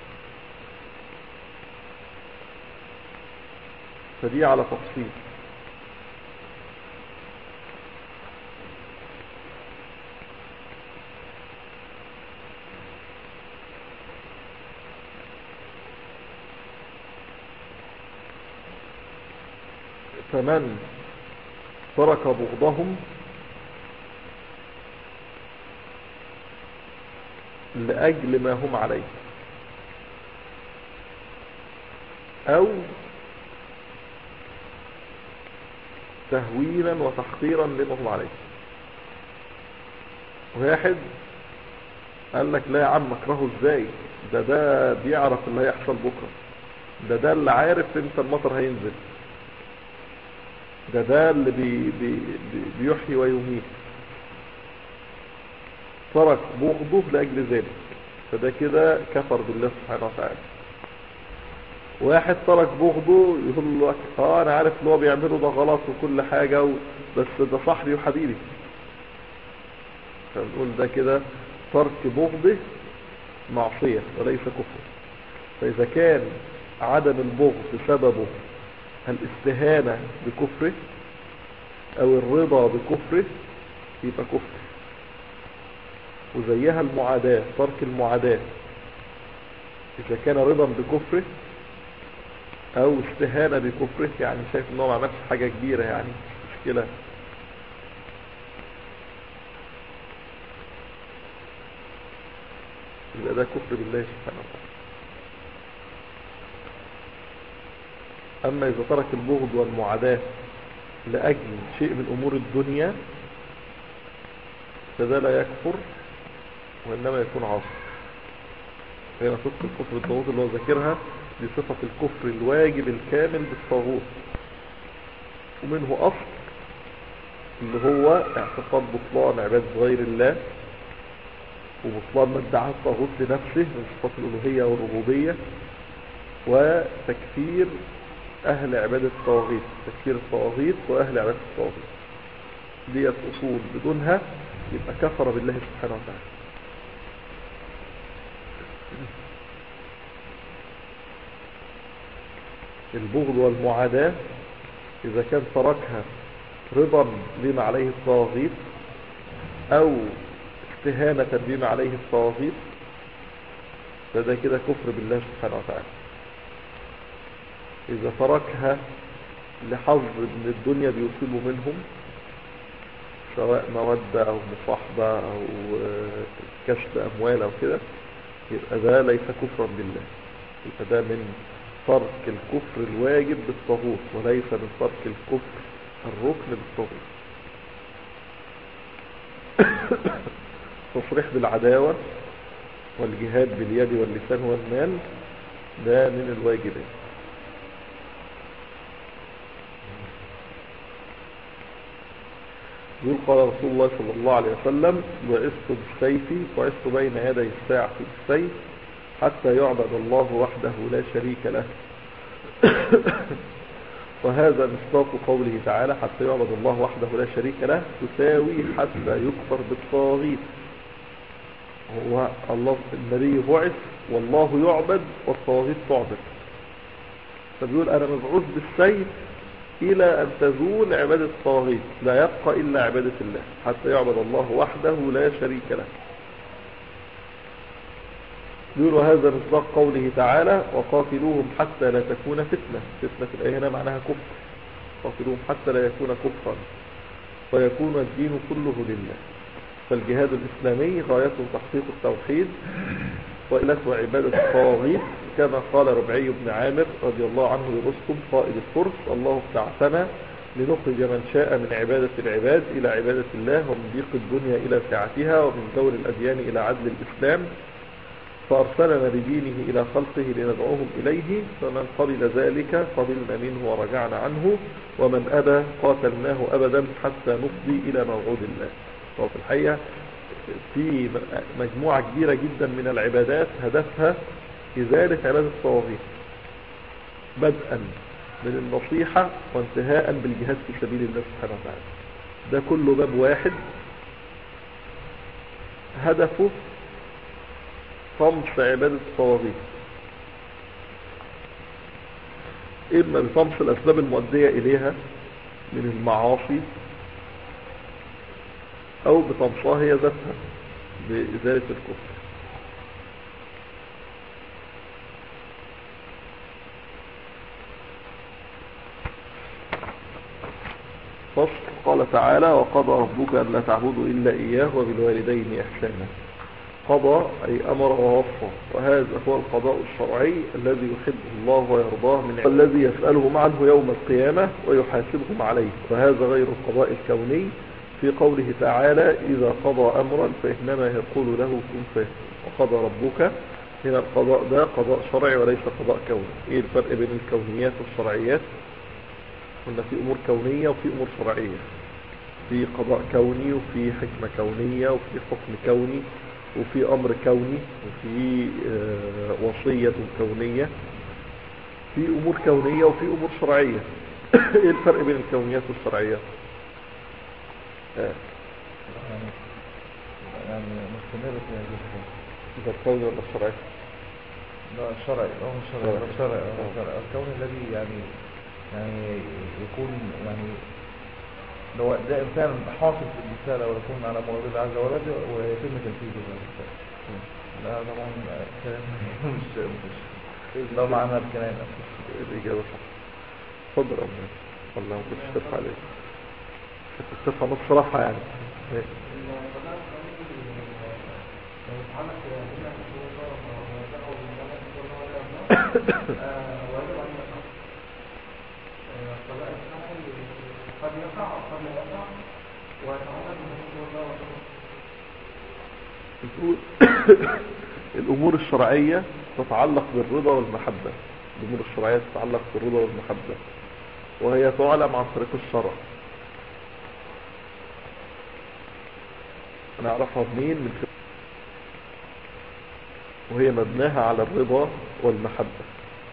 فدي على تفصيل فمن ترك بغضهم لأجل ما هم عليه أو تهويلا وتحقيرا لما هم عليه واحد قال لك لا يا عم اكرهه ازاي ده ده بيعرف اللي هيحصل بكرة ده ده اللي عارف امتى المطر هينزل ده ده اللي بي بي بي بيحيي ويميت ترك بغضه لأجل ذلك فده كده كفر بالله سبحانه وتعالى واحد ترك بغضه يقول له اه انا عارف ان هو بيعمله ده غلط وكل حاجة و... بس ده صاحبي وحبيبي فنقول ده كده ترك بغضه معصية وليس كفر فإذا كان عدم البغض سببه الاستهانة بكفره او الرضا بكفره يبقى كفر وزيها المعاداة ترك المعاداة اذا كان رضا بكفره او استهانة بكفره يعني شايف ان هو ما عملش حاجة كبيرة يعني مشكلة يبقى ده كفر بالله سبحانه وتعالى أما إذا ترك البغض والمعاداة لأجل شيء من أمور الدنيا فده لا يكفر وإنما يكون عاصي هنا صفة الكفر بالطاغوت اللي هو ذاكرها دي صفة الكفر الواجب الكامل بالطاغوت ومنه أصل اللي هو اعتقاد بطلان عبادة غير الله وبطلان ما ادعاه الطاغوت لنفسه من صفات الألوهية والربوبية وتكفير أهل عبادة الطواغيت تكفير الطواغيت وأهل عبادة الطواغيت ديت أصول بدونها يبقى كفر بالله سبحانه وتعالى البغض والمعاداة إذا كان تركها رضا بما عليه الطواغيت أو استهانة بما عليه الطواغيت فده كده كفر بالله سبحانه وتعالى إذا تركها لحظ من الدنيا بيصيبه منهم سواء مودة أو مصاحبة أو كسب أموال أو كده يبقى ده ليس كفرا بالله يبقى ده من ترك الكفر الواجب بالطاغوت وليس من ترك الكفر الركن بالطاغوت تصريح بالعداوة والجهاد باليد واللسان والمال ده من الواجبات يقول قال رسول الله صلى الله عليه وسلم بعثت بالسيف وعثت بين يدي الساعة بالسيف حتى يعبد الله وحده لا شريك له وهذا مصداق قوله تعالى حتى يعبد الله وحده لا شريك له تساوي حتى يكفر بالطاغيت هو الله النبي بعث والله يعبد والطاغيت تعبد فبيقول انا مبعوث بالسيف الى ان تزول عبادة الطاغيت لا يبقى الا عبادة الله حتى يعبد الله وحده لا شريك له يقول هذا مصداق قوله تعالى وقاتلوهم حتى لا تكون فتنة فتنة الآية هنا معناها كفر قاتلوهم حتى لا يكون كفرا ويكون الدين كله لله فالجهاد الإسلامي غايته تحقيق التوحيد وإلته عبادة الطواغيت كما قال ربعي بن عامر رضي الله عنه لرستم قائد الفرس الله ابتعثنا لنخرج من شاء من عبادة العباد إلى عبادة الله ومن ضيق الدنيا إلى سعتها ومن دور الأديان إلى عدل الإسلام فأرسلنا بدينه إلى خلقه لندعوهم إليه فمن قبل ذلك قبلنا منه ورجعنا عنه ومن أبى قاتلناه أبدا حتى نفضي إلى موعود الله وفي الحقيقة في مجموعة كبيرة جدا من العبادات هدفها إزالة عبادة الطواغيت بدءا من النصيحة وانتهاء بالجهاد في سبيل الله سبحانه وتعالى ده كله باب واحد هدفه طمس عبادة الطواغيت إما بطمس الأسباب المؤدية إليها من المعاصي أو بطمسها هي ذاتها بإزالة الكفر فصل قال تعالى وقضى ربك أن لا تعبدوا إلا إياه وبالوالدين إحسانا قضى أي أمر ووصى وهذا هو القضاء الشرعي الذي يحبه الله ويرضاه من الذي يسألهم عنه يوم القيامة ويحاسبهم عليه وهذا غير القضاء الكوني في قوله تعالى إذا قضى أمرا فإنما يقول له كن فيه وقضى ربك هنا القضاء ده قضاء شرعي وليس قضاء كوني إيه الفرق بين الكونيات والشرعيات قلنا في أمور كونية وفي أمور شرعية في قضاء كوني وفي حكمة كونية وفي حكم كوني وفي أمر كوني وفي وصية كونية في أمور كونية وفي أمور شرعية إيه الفرق بين الكونيات والشرعيات يعني مستمر في هذه الحكم إذا الكوني ولا الشرعي لا الشرعي هو الشرعي الشرعي الشرعي الكون الذي يعني يعني يكون يعني لو ده إنسان حاصل في الرسالة ويكون على مراد الله عز وجل ويتم تنفيذه الرسالة لا طبعا كلام مش مش لو معنى الكلام الإجابة صح اتفضل يا أمي والله ما كنتش تفهم عليك كنت تفهم الصراحة يعني قد يقع وقد لا يقع ويتعرض من الله وسلم بتقول الأمور الشرعية تتعلق بالرضا والمحبة الأمور الشرعية تتعلق بالرضا والمحبة وهي تعلم عن طريق الشرع نعرفها منين من خلال وهي مبناها على الرضا والمحبة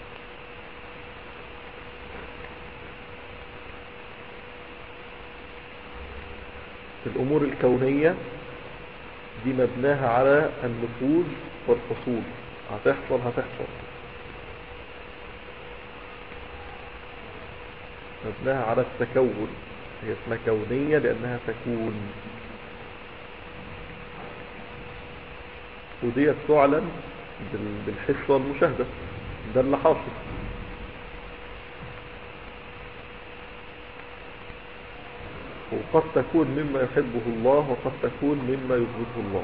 الأمور الكونية دي مبناها على النفوذ والحصول هتحصل هتحصل مبناها على التكون هي اسمها كونية لأنها تكون ودي تعلن بال- بالحس والمشاهدة ده اللي حاصل وقد تكون مما يحبه الله وقد تكون مما يبغضه الله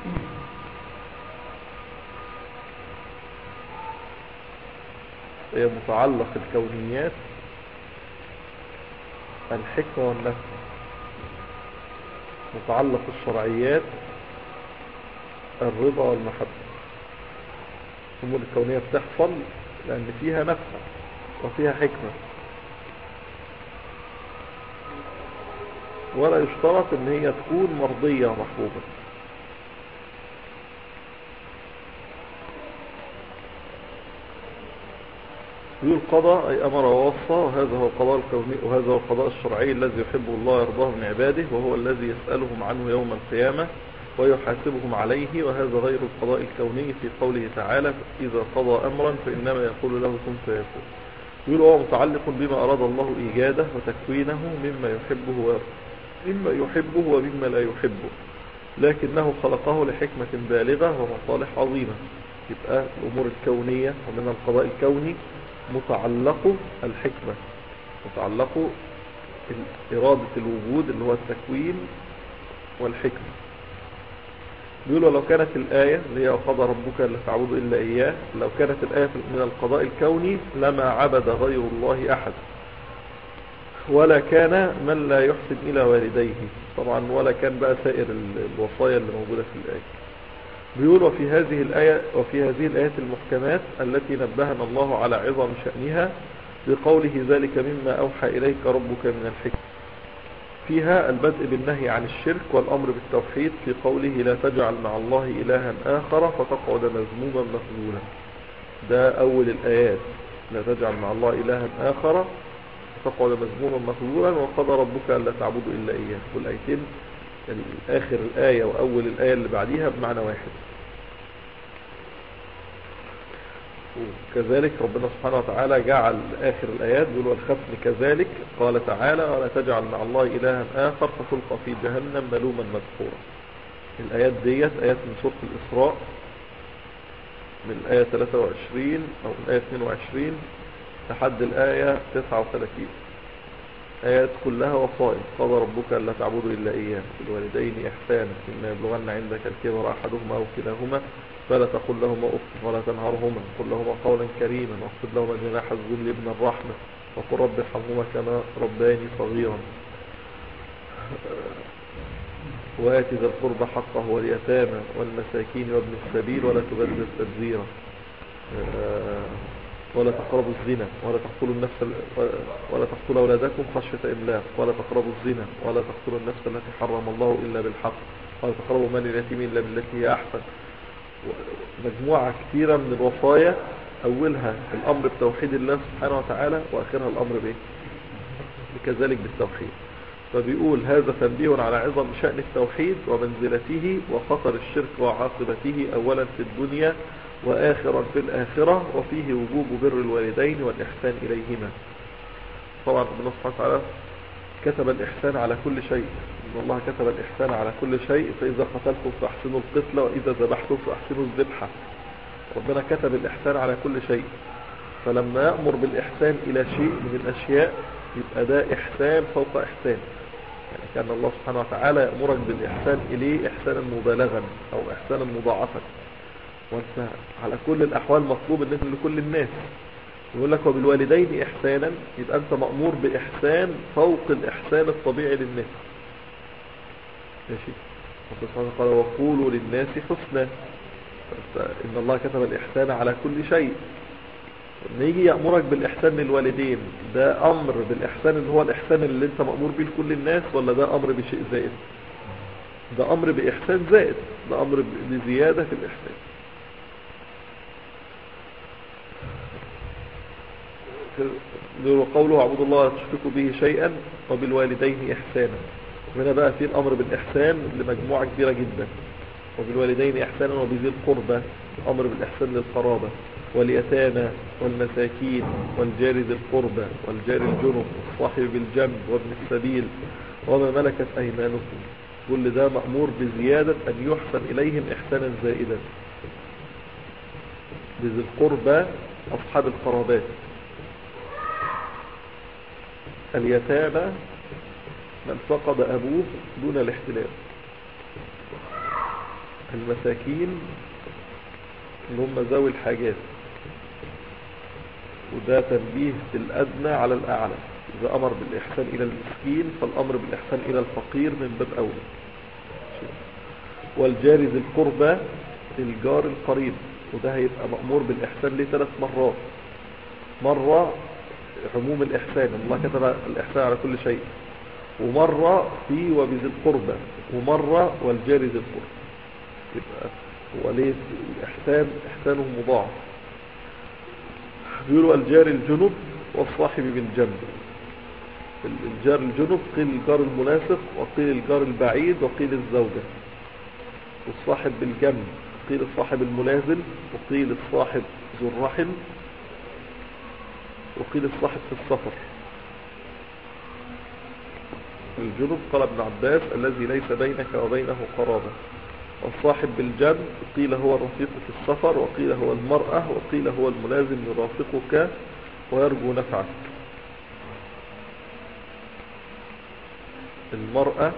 هي متعلق الكونيات الحكمة والنفس متعلق الشرعيات الرضا والمحبة الأمور الكونية بتحصل لأن فيها نفع وفيها حكمة ولا يشترط ان هي تكون مرضية ومحبوبة يقول قضى أي أمر ووصى وهذا هو القضاء الكوني وهذا هو القضاء الشرعي الذي يحبه الله ويرضاه من عباده وهو الذي يسألهم عنه يوم القيامة ويحاسبهم عليه وهذا غير القضاء الكوني في قوله تعالى إذا قضى أمرا فإنما يقول له كن فيكون يقول هو متعلق بما أراد الله إيجاده وتكوينه مما يحبه ويرضاه مما يحبه ومما لا يحبه لكنه خلقه لحكمة بالغة ومصالح عظيمة يبقى الأمور الكونية ومن القضاء الكوني متعلق الحكمة متعلق إرادة الوجود اللي هو التكوين والحكمة بيقولوا لو كانت الآية اللي هي وقضى ربك لا تعبدوا إلا إياه لو كانت الآية من القضاء الكوني لما عبد غير الله أحد ولا كان من لا يحسن إلى والديه طبعا ولا كان بقى سائر ال- الوصايا اللي موجودة في الآية بيقول وفي هذه الآية وفي هذه الآيات المحكمات التي نبهنا الله على عظم شأنها بقوله ذلك مما أوحى إليك ربك من الحكم فيها البدء بالنهي عن الشرك والأمر بالتوحيد في قوله لا تجعل مع الله إلها آخر فتقعد مذموما مخذولا ده أول الآيات لا تجعل مع الله إلها آخر تقعد مذموما مخذولا وقضى ربك ألا تعبدوا إلا إياه والآيتين آخر الآية وأول الآية اللي بعديها بمعنى واحد وكذلك ربنا سبحانه وتعالى جعل آخر الآيات يقول والختم كذلك قال تعالى ولا تجعل مع الله إلها آخر فتلقى في جهنم ملوما مدحورا الآيات ديت آيات من سورة الإسراء من الآية 23 أو من الآية 22 لحد الآية 39 آيات كلها وصائم قضى ربك ألا تعبدوا إلا إياه بالوالدين إحسانا إما يبلغن عندك الكبر أحدهما أو كلاهما فلا تقل لهما أف ولا تنهرهما قل لهما قولا كريما واخفض لهما جناح الذل من الرحمة وقل رب ارحمهما كما ربياني صغيرا وآت ذا القربى حقه واليتامى والمساكين وابن السبيل ولا تبذر تبذيرا آه، ولا تقربوا الزنا ولا تقتلوا النفس ولا تقتلوا أولادكم خشية إملاق ولا تقربوا الزنا ولا تقتلوا النفس التي حرم الله إلا بالحق ولا تقربوا مال اليتيم إلا بالتي هي أحسن مجموعة كثيرة من الوصايا أولها الأمر بتوحيد الله سبحانه وتعالى وآخرها الأمر به كذلك بالتوحيد فبيقول هذا تنبيه على عظم شأن التوحيد ومنزلته وخطر الشرك وعاقبته أولا في الدنيا وآخرا في الآخرة وفيه وجوب بر الوالدين والإحسان إليهما طبعا ربنا سبحانه وتعالى كتب الإحسان على كل شيء إن الله كتب الإحسان على كل شيء فإذا قتلتم فأحسنوا القتل وإذا ذبحتم فأحسنوا الذبحة ربنا كتب الإحسان على كل شيء فلما يأمر بالإحسان إلى شيء من الأشياء يبقى ده إحسان فوق إحسان يعني كان الله سبحانه وتعالى يأمرك بالإحسان إليه إحسانا مبالغا أو إحسانا مضاعفا وانت على كل الأحوال مطلوب ان انت لكل الناس يقول لك وبالوالدين إحسانا يبقى أنت مأمور بإحسان فوق الإحسان الطبيعي للناس ماشي ربنا سبحانه قال وقولوا للناس حسنا إن الله كتب الإحسان على كل شيء لما يجي يأمرك بالإحسان للوالدين ده أمر بالإحسان اللي هو الإحسان اللي أنت مأمور به لكل الناس ولا ده أمر بشيء زائد ده أمر بإحسان زائد ده أمر بزيادة في الإحسان وقوله اعبدوا الله لا تشركوا به شيئا وبالوالدين إحسانا وهنا بقى في الأمر بالإحسان لمجموعة كبيرة جدا وبالوالدين إحسانا وبذي القربى الأمر بالإحسان للقرابة واليتامى والمساكين والجار ذي القربى والجار الجنب والصاحب بالجنب وابن السبيل وما ملكت أيمانكم كل ده مأمور بزيادة أن يحسن إليهم إحسانا زائدا بذي القربى أصحاب القرابات اليتامى من فقد أبوه دون الاحتلال المساكين اللي هم ذوي الحاجات وده تنبيه بالأدنى على الأعلى إذا أمر بالإحسان إلى المسكين فالأمر بالإحسان إلى الفقير من باب أولى والجار ذي القربى الجار القريب وده هيبقى مأمور بالإحسان ليه ثلاث مرات مرة عموم الإحسان الله كتب الإحسان على كل شيء ومرة في وبذي القربى ومرة والجار ذي القربى يبقى هو ليه الإحسان إحسانه مضاعف بيقولوا الجار الجنب والصاحب بالجنب الجار الجنب قيل الجار المناسق وقيل الجار البعيد وقيل الزوجة والصاحب بالجنب قيل الصاحب المنازل وقيل الصاحب ذو الرحم وقيل الصاحب في السفر الجنب قال ابن عباس الذي ليس بينك وبينه قرابة والصاحب بالجنب قيل هو الرفيق في السفر وقيل هو المرأة وقيل هو الملازم يرافقك ويرجو نفعك المرأة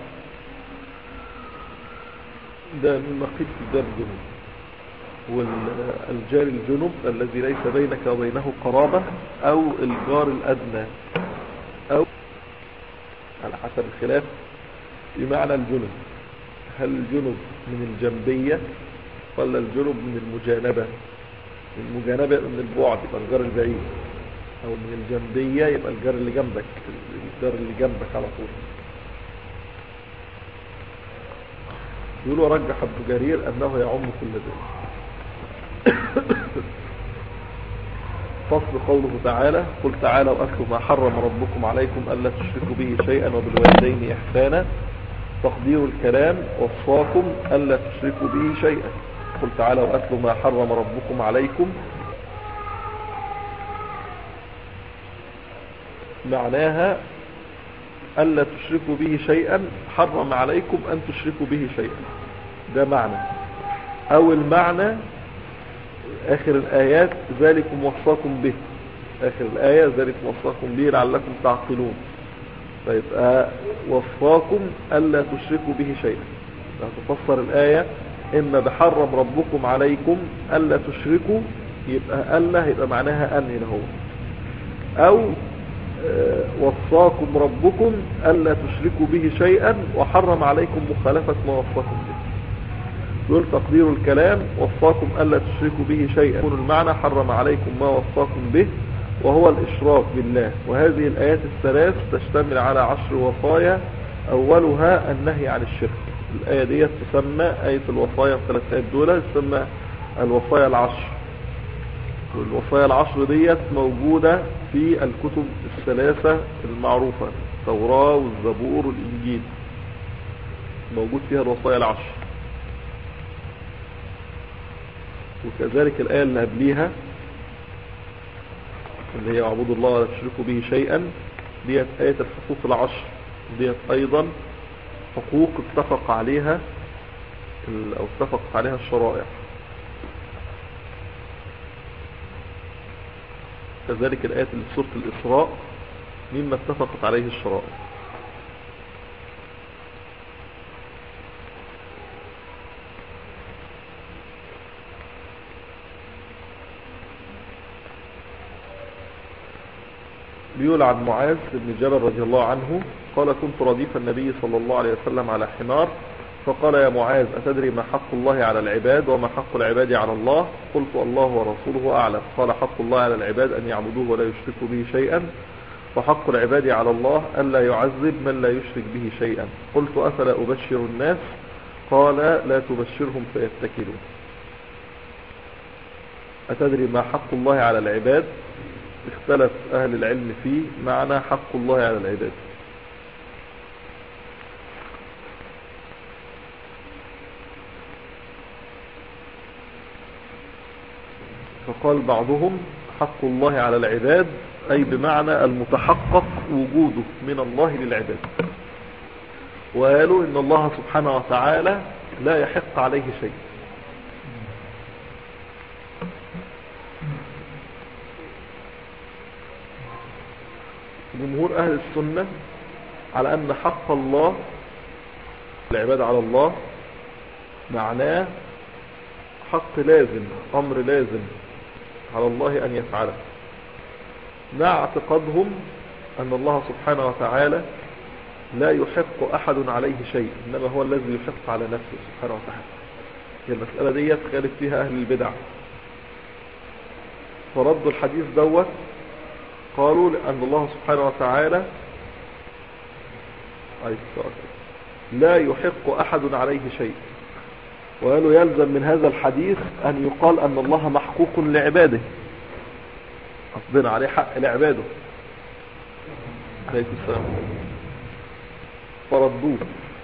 ده مما قيل في الجار الجنوب والجار الجنوب الذي ليس بينك وبينه قرابة او الجار الادنى او على حسب الخلاف في معنى الجنوب هل الجنوب من الجنبية ولا الجنوب من المجانبة من المجانبة من البعد يبقى الجار البعيد او من الجنبية يبقى الجار اللي جنبك الجار اللي جنبك على طول يقولوا رجح ابن جرير انه يعم كل ذلك فصل قوله تعالى قل تعالوا أكلوا ما حرم ربكم عليكم ألا تشركوا به شيئا وبالوالدين إحسانا تقدير الكلام وصاكم ألا تشركوا به شيئا قل تعالوا أكلوا ما حرم ربكم عليكم معناها ألا تشركوا به شيئا حرم عليكم أن تشركوا به شيئا ده معنى أو المعنى آخر الآيات ذلكم وصاكم به آخر الآية ذلكم وصاكم به لعلكم تعقلون فيبقى وصاكم ألا تشركوا به شيئا تفسر الآية إما بحرم ربكم عليكم ألا تشركوا يبقى ألا يبقى معناها أن هنا هو أو وصاكم ربكم ألا تشركوا به شيئا وحرم عليكم مخالفة ما وصاكم به يقول تقدير الكلام وصاكم ألا تشركوا به شيئا يكون المعنى حرم عليكم ما وصاكم به وهو الإشراك بالله وهذه الآيات الثلاث تشتمل على عشر وصايا أولها النهي عن الشرك الآية دي تسمى آية الوصايا الثلاث آيات دول تسمى الوصايا العشر والوصايا العشر ديت موجودة في الكتب الثلاثة المعروفة التوراة والزبور والإنجيل موجود فيها الوصايا العشر وكذلك الآية اللي قبليها اللي هي اعبدوا الله ولا تشركوا به شيئا ديت آية الحقوق العشر ديت أيضا حقوق اتفق عليها أو اتفقت عليها الشرائع كذلك الآيات اللي في سورة الإسراء مما اتفقت عليه الشرائع بيقول عن معاذ بن جبل رضي الله عنه قال كنت رديف النبي صلى الله عليه وسلم على حمار فقال يا معاذ أتدري ما حق الله على العباد وما حق العباد على الله قلت الله ورسوله أعلم قال حق الله على العباد أن يعبدوه ولا يشركوا به شيئا وحق العباد على الله ألا يعذب من لا يشرك به شيئا قلت أفلا أبشر الناس قال لا تبشرهم فيتكلوا أتدري ما حق الله على العباد اختلف أهل العلم فيه معنى حق الله على العباد فقال بعضهم حق الله على العباد أي بمعنى المتحقق وجوده من الله للعباد وقالوا إن الله سبحانه وتعالى لا يحق عليه شيء جمهور أهل السنة على أن حق الله العباد على الله معناه حق لازم أمر لازم على الله أن يفعله مع اعتقادهم أن الله سبحانه وتعالى لا يحق أحد عليه شيء إنما هو الذي يحق على نفسه سبحانه وتعالى هي المسألة دي خالف فيها أهل البدع فردوا الحديث دوت قالوا لأن الله سبحانه وتعالى لا يحق أحد عليه شيء وقالوا يلزم من هذا الحديث أن يقال أن الله محقوق لعباده أصبنا عليه حق لعباده عليه السلام فردوه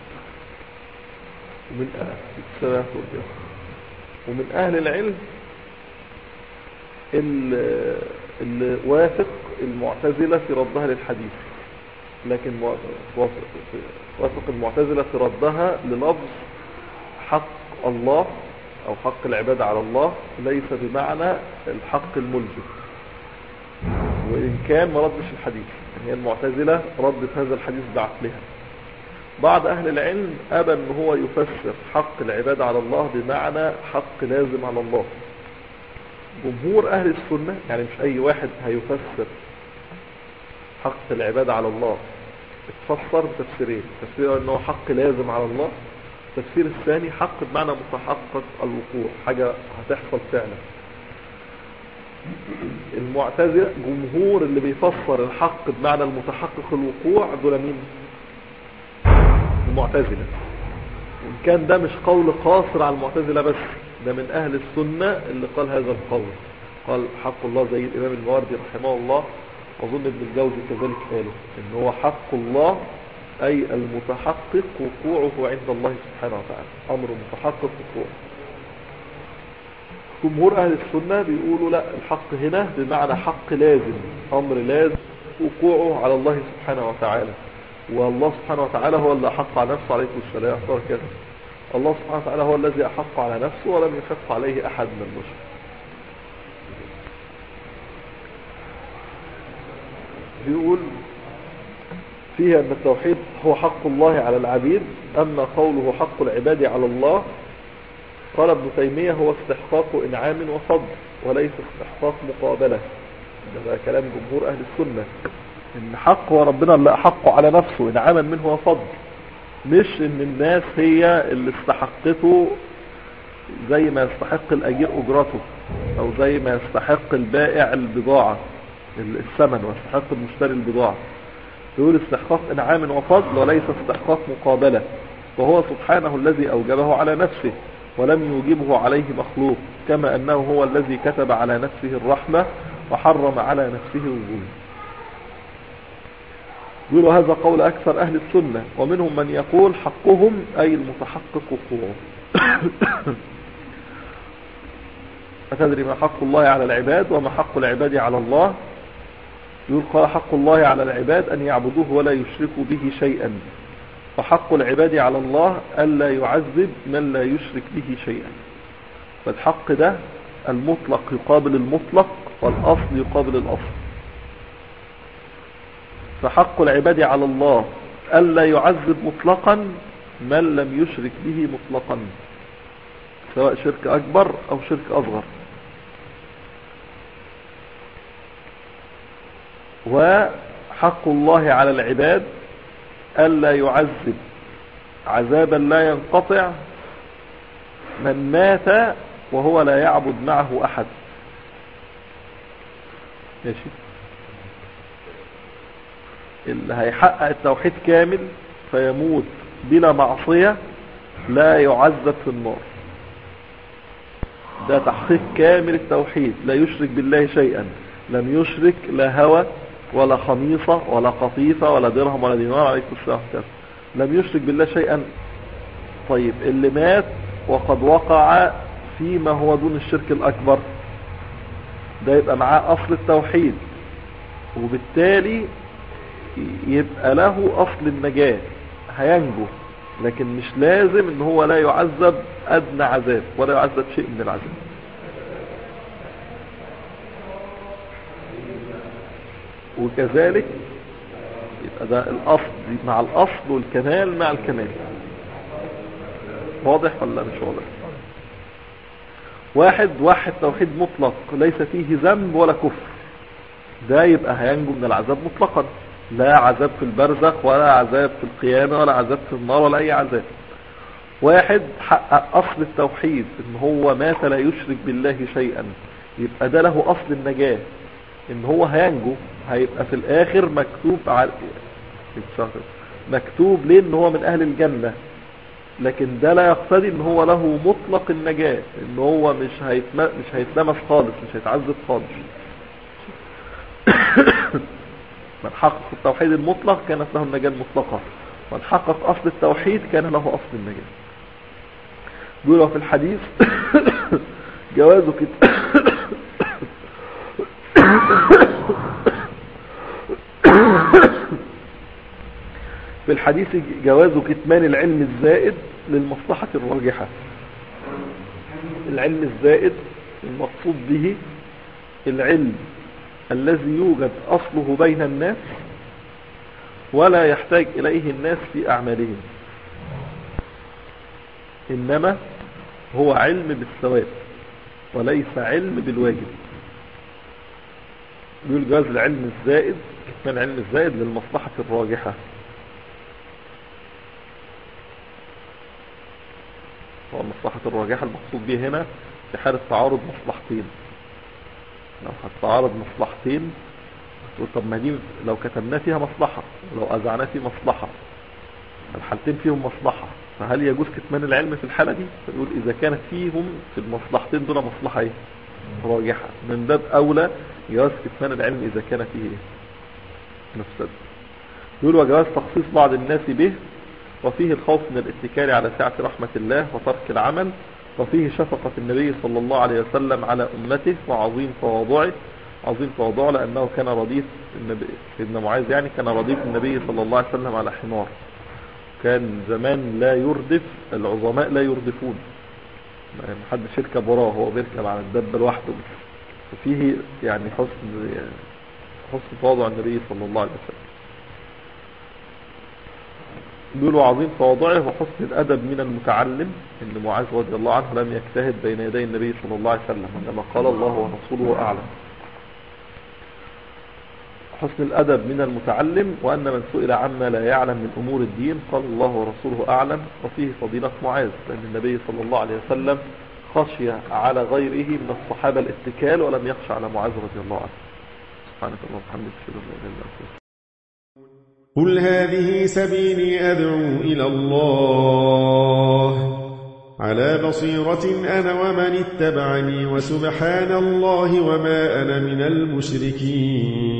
ومن أهل ومن أهل العلم اللي وافق المعتزلة في ردها للحديث لكن وافق المعتزلة في ردها للفظ حق الله او حق العبادة على الله ليس بمعنى الحق الملزم وان كان ما ردش الحديث يعني المعتزلة ردت هذا الحديث بعقلها بعض اهل العلم ابى ان هو يفسر حق العبادة على الله بمعنى حق لازم على الله جمهور اهل السنة يعني مش اي واحد هيفسر حق العبادة على الله اتفسر بتفسيرين تفسير انه حق لازم على الله التفسير الثاني حق بمعنى متحقق الوقوع حاجة هتحصل فعلا المعتزلة جمهور اللي بيفسر الحق بمعنى المتحقق الوقوع دول مين المعتزلة وإن كان ده مش قول قاصر على المعتزلة بس ده من أهل السنة اللي قال هذا القول قال حق الله زي الإمام المواردي رحمه الله أظن ابن الجوزي كذلك قاله إن هو حق الله أي المتحقق وقوعه عند الله سبحانه وتعالى أمر متحقق وقوعه جمهور أهل السنة بيقولوا لا الحق هنا بمعنى حق لازم أمر لازم وقوعه على الله سبحانه وتعالى والله سبحانه وتعالى هو اللي أحق على نفسه عليه السلام كده الله سبحانه وتعالى هو الذي أحق على نفسه ولم يحق عليه أحد من البشر بيقول فيها أن التوحيد هو حق الله على العبيد أما قوله حق العباد على الله قال ابن تيمية هو استحقاق إنعام وفضل وليس استحقاق مقابلة ده كلام جمهور أهل السنة إن حق هو ربنا اللي أحقه على نفسه إنعاما منه وفضل مش إن الناس هي اللي استحقته زي ما يستحق الأجير أجرته أو زي ما يستحق البائع البضاعة الثمن ويستحق المشتري البضاعة يقول استحقاق انعام وفضل وليس استحقاق مقابلة وهو سبحانه الذي أوجبه على نفسه ولم يوجبه عليه مخلوق كما أنه هو الذي كتب على نفسه الرحمة وحرم على نفسه وجوده يقول هذا قول أكثر أهل السنة ومنهم من يقول حقهم أي المتحقق وقوعه أتدري ما حق الله على العباد وما حق العباد على الله يقول قال حق الله على العباد أن يعبدوه ولا يشركوا به شيئا فحق العباد على الله ألا يعذب من لا يشرك به شيئا فالحق ده المطلق يقابل المطلق والأصل يقابل الأصل فحق العباد على الله ألا يعذب مطلقا من لم يشرك به مطلقا سواء شرك أكبر أو شرك أصغر وحق الله على العباد ألا يعذب عذابا لا ينقطع من مات وهو لا يعبد معه أحد ماشي اللي هيحقق التوحيد كامل فيموت بلا معصية لا يعذب في النار ده تحقيق كامل التوحيد لا يشرك بالله شيئا لم يشرك لا هوى ولا خميصة ولا قطيفة ولا درهم ولا دينار عليكم السلام عليكم لم يشرك بالله شيئا طيب اللي مات وقد وقع فيما هو دون الشرك الأكبر ده يبقى معاه أصل التوحيد وبالتالي يبقى له أصل النجاة هينجو لكن مش لازم ان هو لا يعذب أدنى عذاب ولا يعذب شيء من العذاب وكذلك يبقى ده الأصل مع الأصل والكمال مع الكمال واضح ولا مش واضح واحد واحد توحيد مطلق ليس فيه ذنب ولا كفر ده يبقى هينجو من العذاب مطلقا لا عذاب في البرزخ ولا عذاب في القيامة ولا عذاب في النار ولا أي عذاب واحد حقق أصل التوحيد إن هو مات لا يشرك بالله شيئا يبقى ده له أصل النجاة إن هو هينجو هيبقى في الآخر مكتوب على مكتوب ليه إن هو من أهل الجنة لكن ده لا يقتضي ان هو له مطلق النجاة ان هو مش هيتم... مش هيتلمس خالص مش هيتعذب خالص من حقق التوحيد المطلق كانت له النجاة المطلقة من حقق اصل التوحيد كان له اصل النجاة بيقولوا في الحديث جواز كت... في الحديث جواز كتمان العلم الزائد للمصلحة الراجحة العلم الزائد المقصود به العلم الذي يوجد أصله بين الناس ولا يحتاج إليه الناس في أعمالهم إنما هو علم بالثواب وليس علم بالواجب يقول جواز العلم الزائد كتمان العلم الزائد للمصلحة الراجحة والمصلحة الراجحة المقصود به هنا في حالة تعارض مصلحتين لو هتتعارض مصلحتين تقول طب ما دي لو كتبنا فيها مصلحة ولو أذعنا فيه مصلحة الحالتين فيهم مصلحة فهل يجوز كتمان العلم في الحالة دي فيقول إذا كانت فيهم في المصلحتين دول مصلحة ايه راجحة من باب أولى جواز كتمان العلم إذا كان فيه ايه مفسد يقول وجواز تخصيص بعض الناس به وفيه الخوف من الاتكال على سعة رحمة الله وترك العمل وفيه شفقة النبي صلى الله عليه وسلم على أمته وعظيم تواضعه عظيم تواضعه لأنه كان رديف النبي سيدنا معاذ يعني كان رديف النبي صلى الله عليه وسلم على حمار كان زمان لا يردف العظماء لا يردفون ما حدش يركب وراه هو بيركب على الدب لوحده ففيه يعني حسن حسن تواضع النبي صلى الله عليه وسلم بيقولوا عظيم تواضعه وحسن الأدب من المتعلم إن معاذ رضي الله عنه لم يجتهد بين يدي النبي صلى الله عليه وسلم إنما قال الله ورسوله أعلم حسن الأدب من المتعلم وأن من سئل عما لا يعلم من أمور الدين قال الله ورسوله أعلم وفيه فضيلة معاذ لأن النبي صلى الله عليه وسلم خشي على غيره من الصحابة الاتكال ولم يخشى على معاذ رضي الله عنه سبحانك اللهم وبحمدك اشهد ان لا اله الا انت قل هذه سبيلي أدعو إلى الله على بصيرة أنا ومن اتبعني وسبحان الله وما أنا من المشركين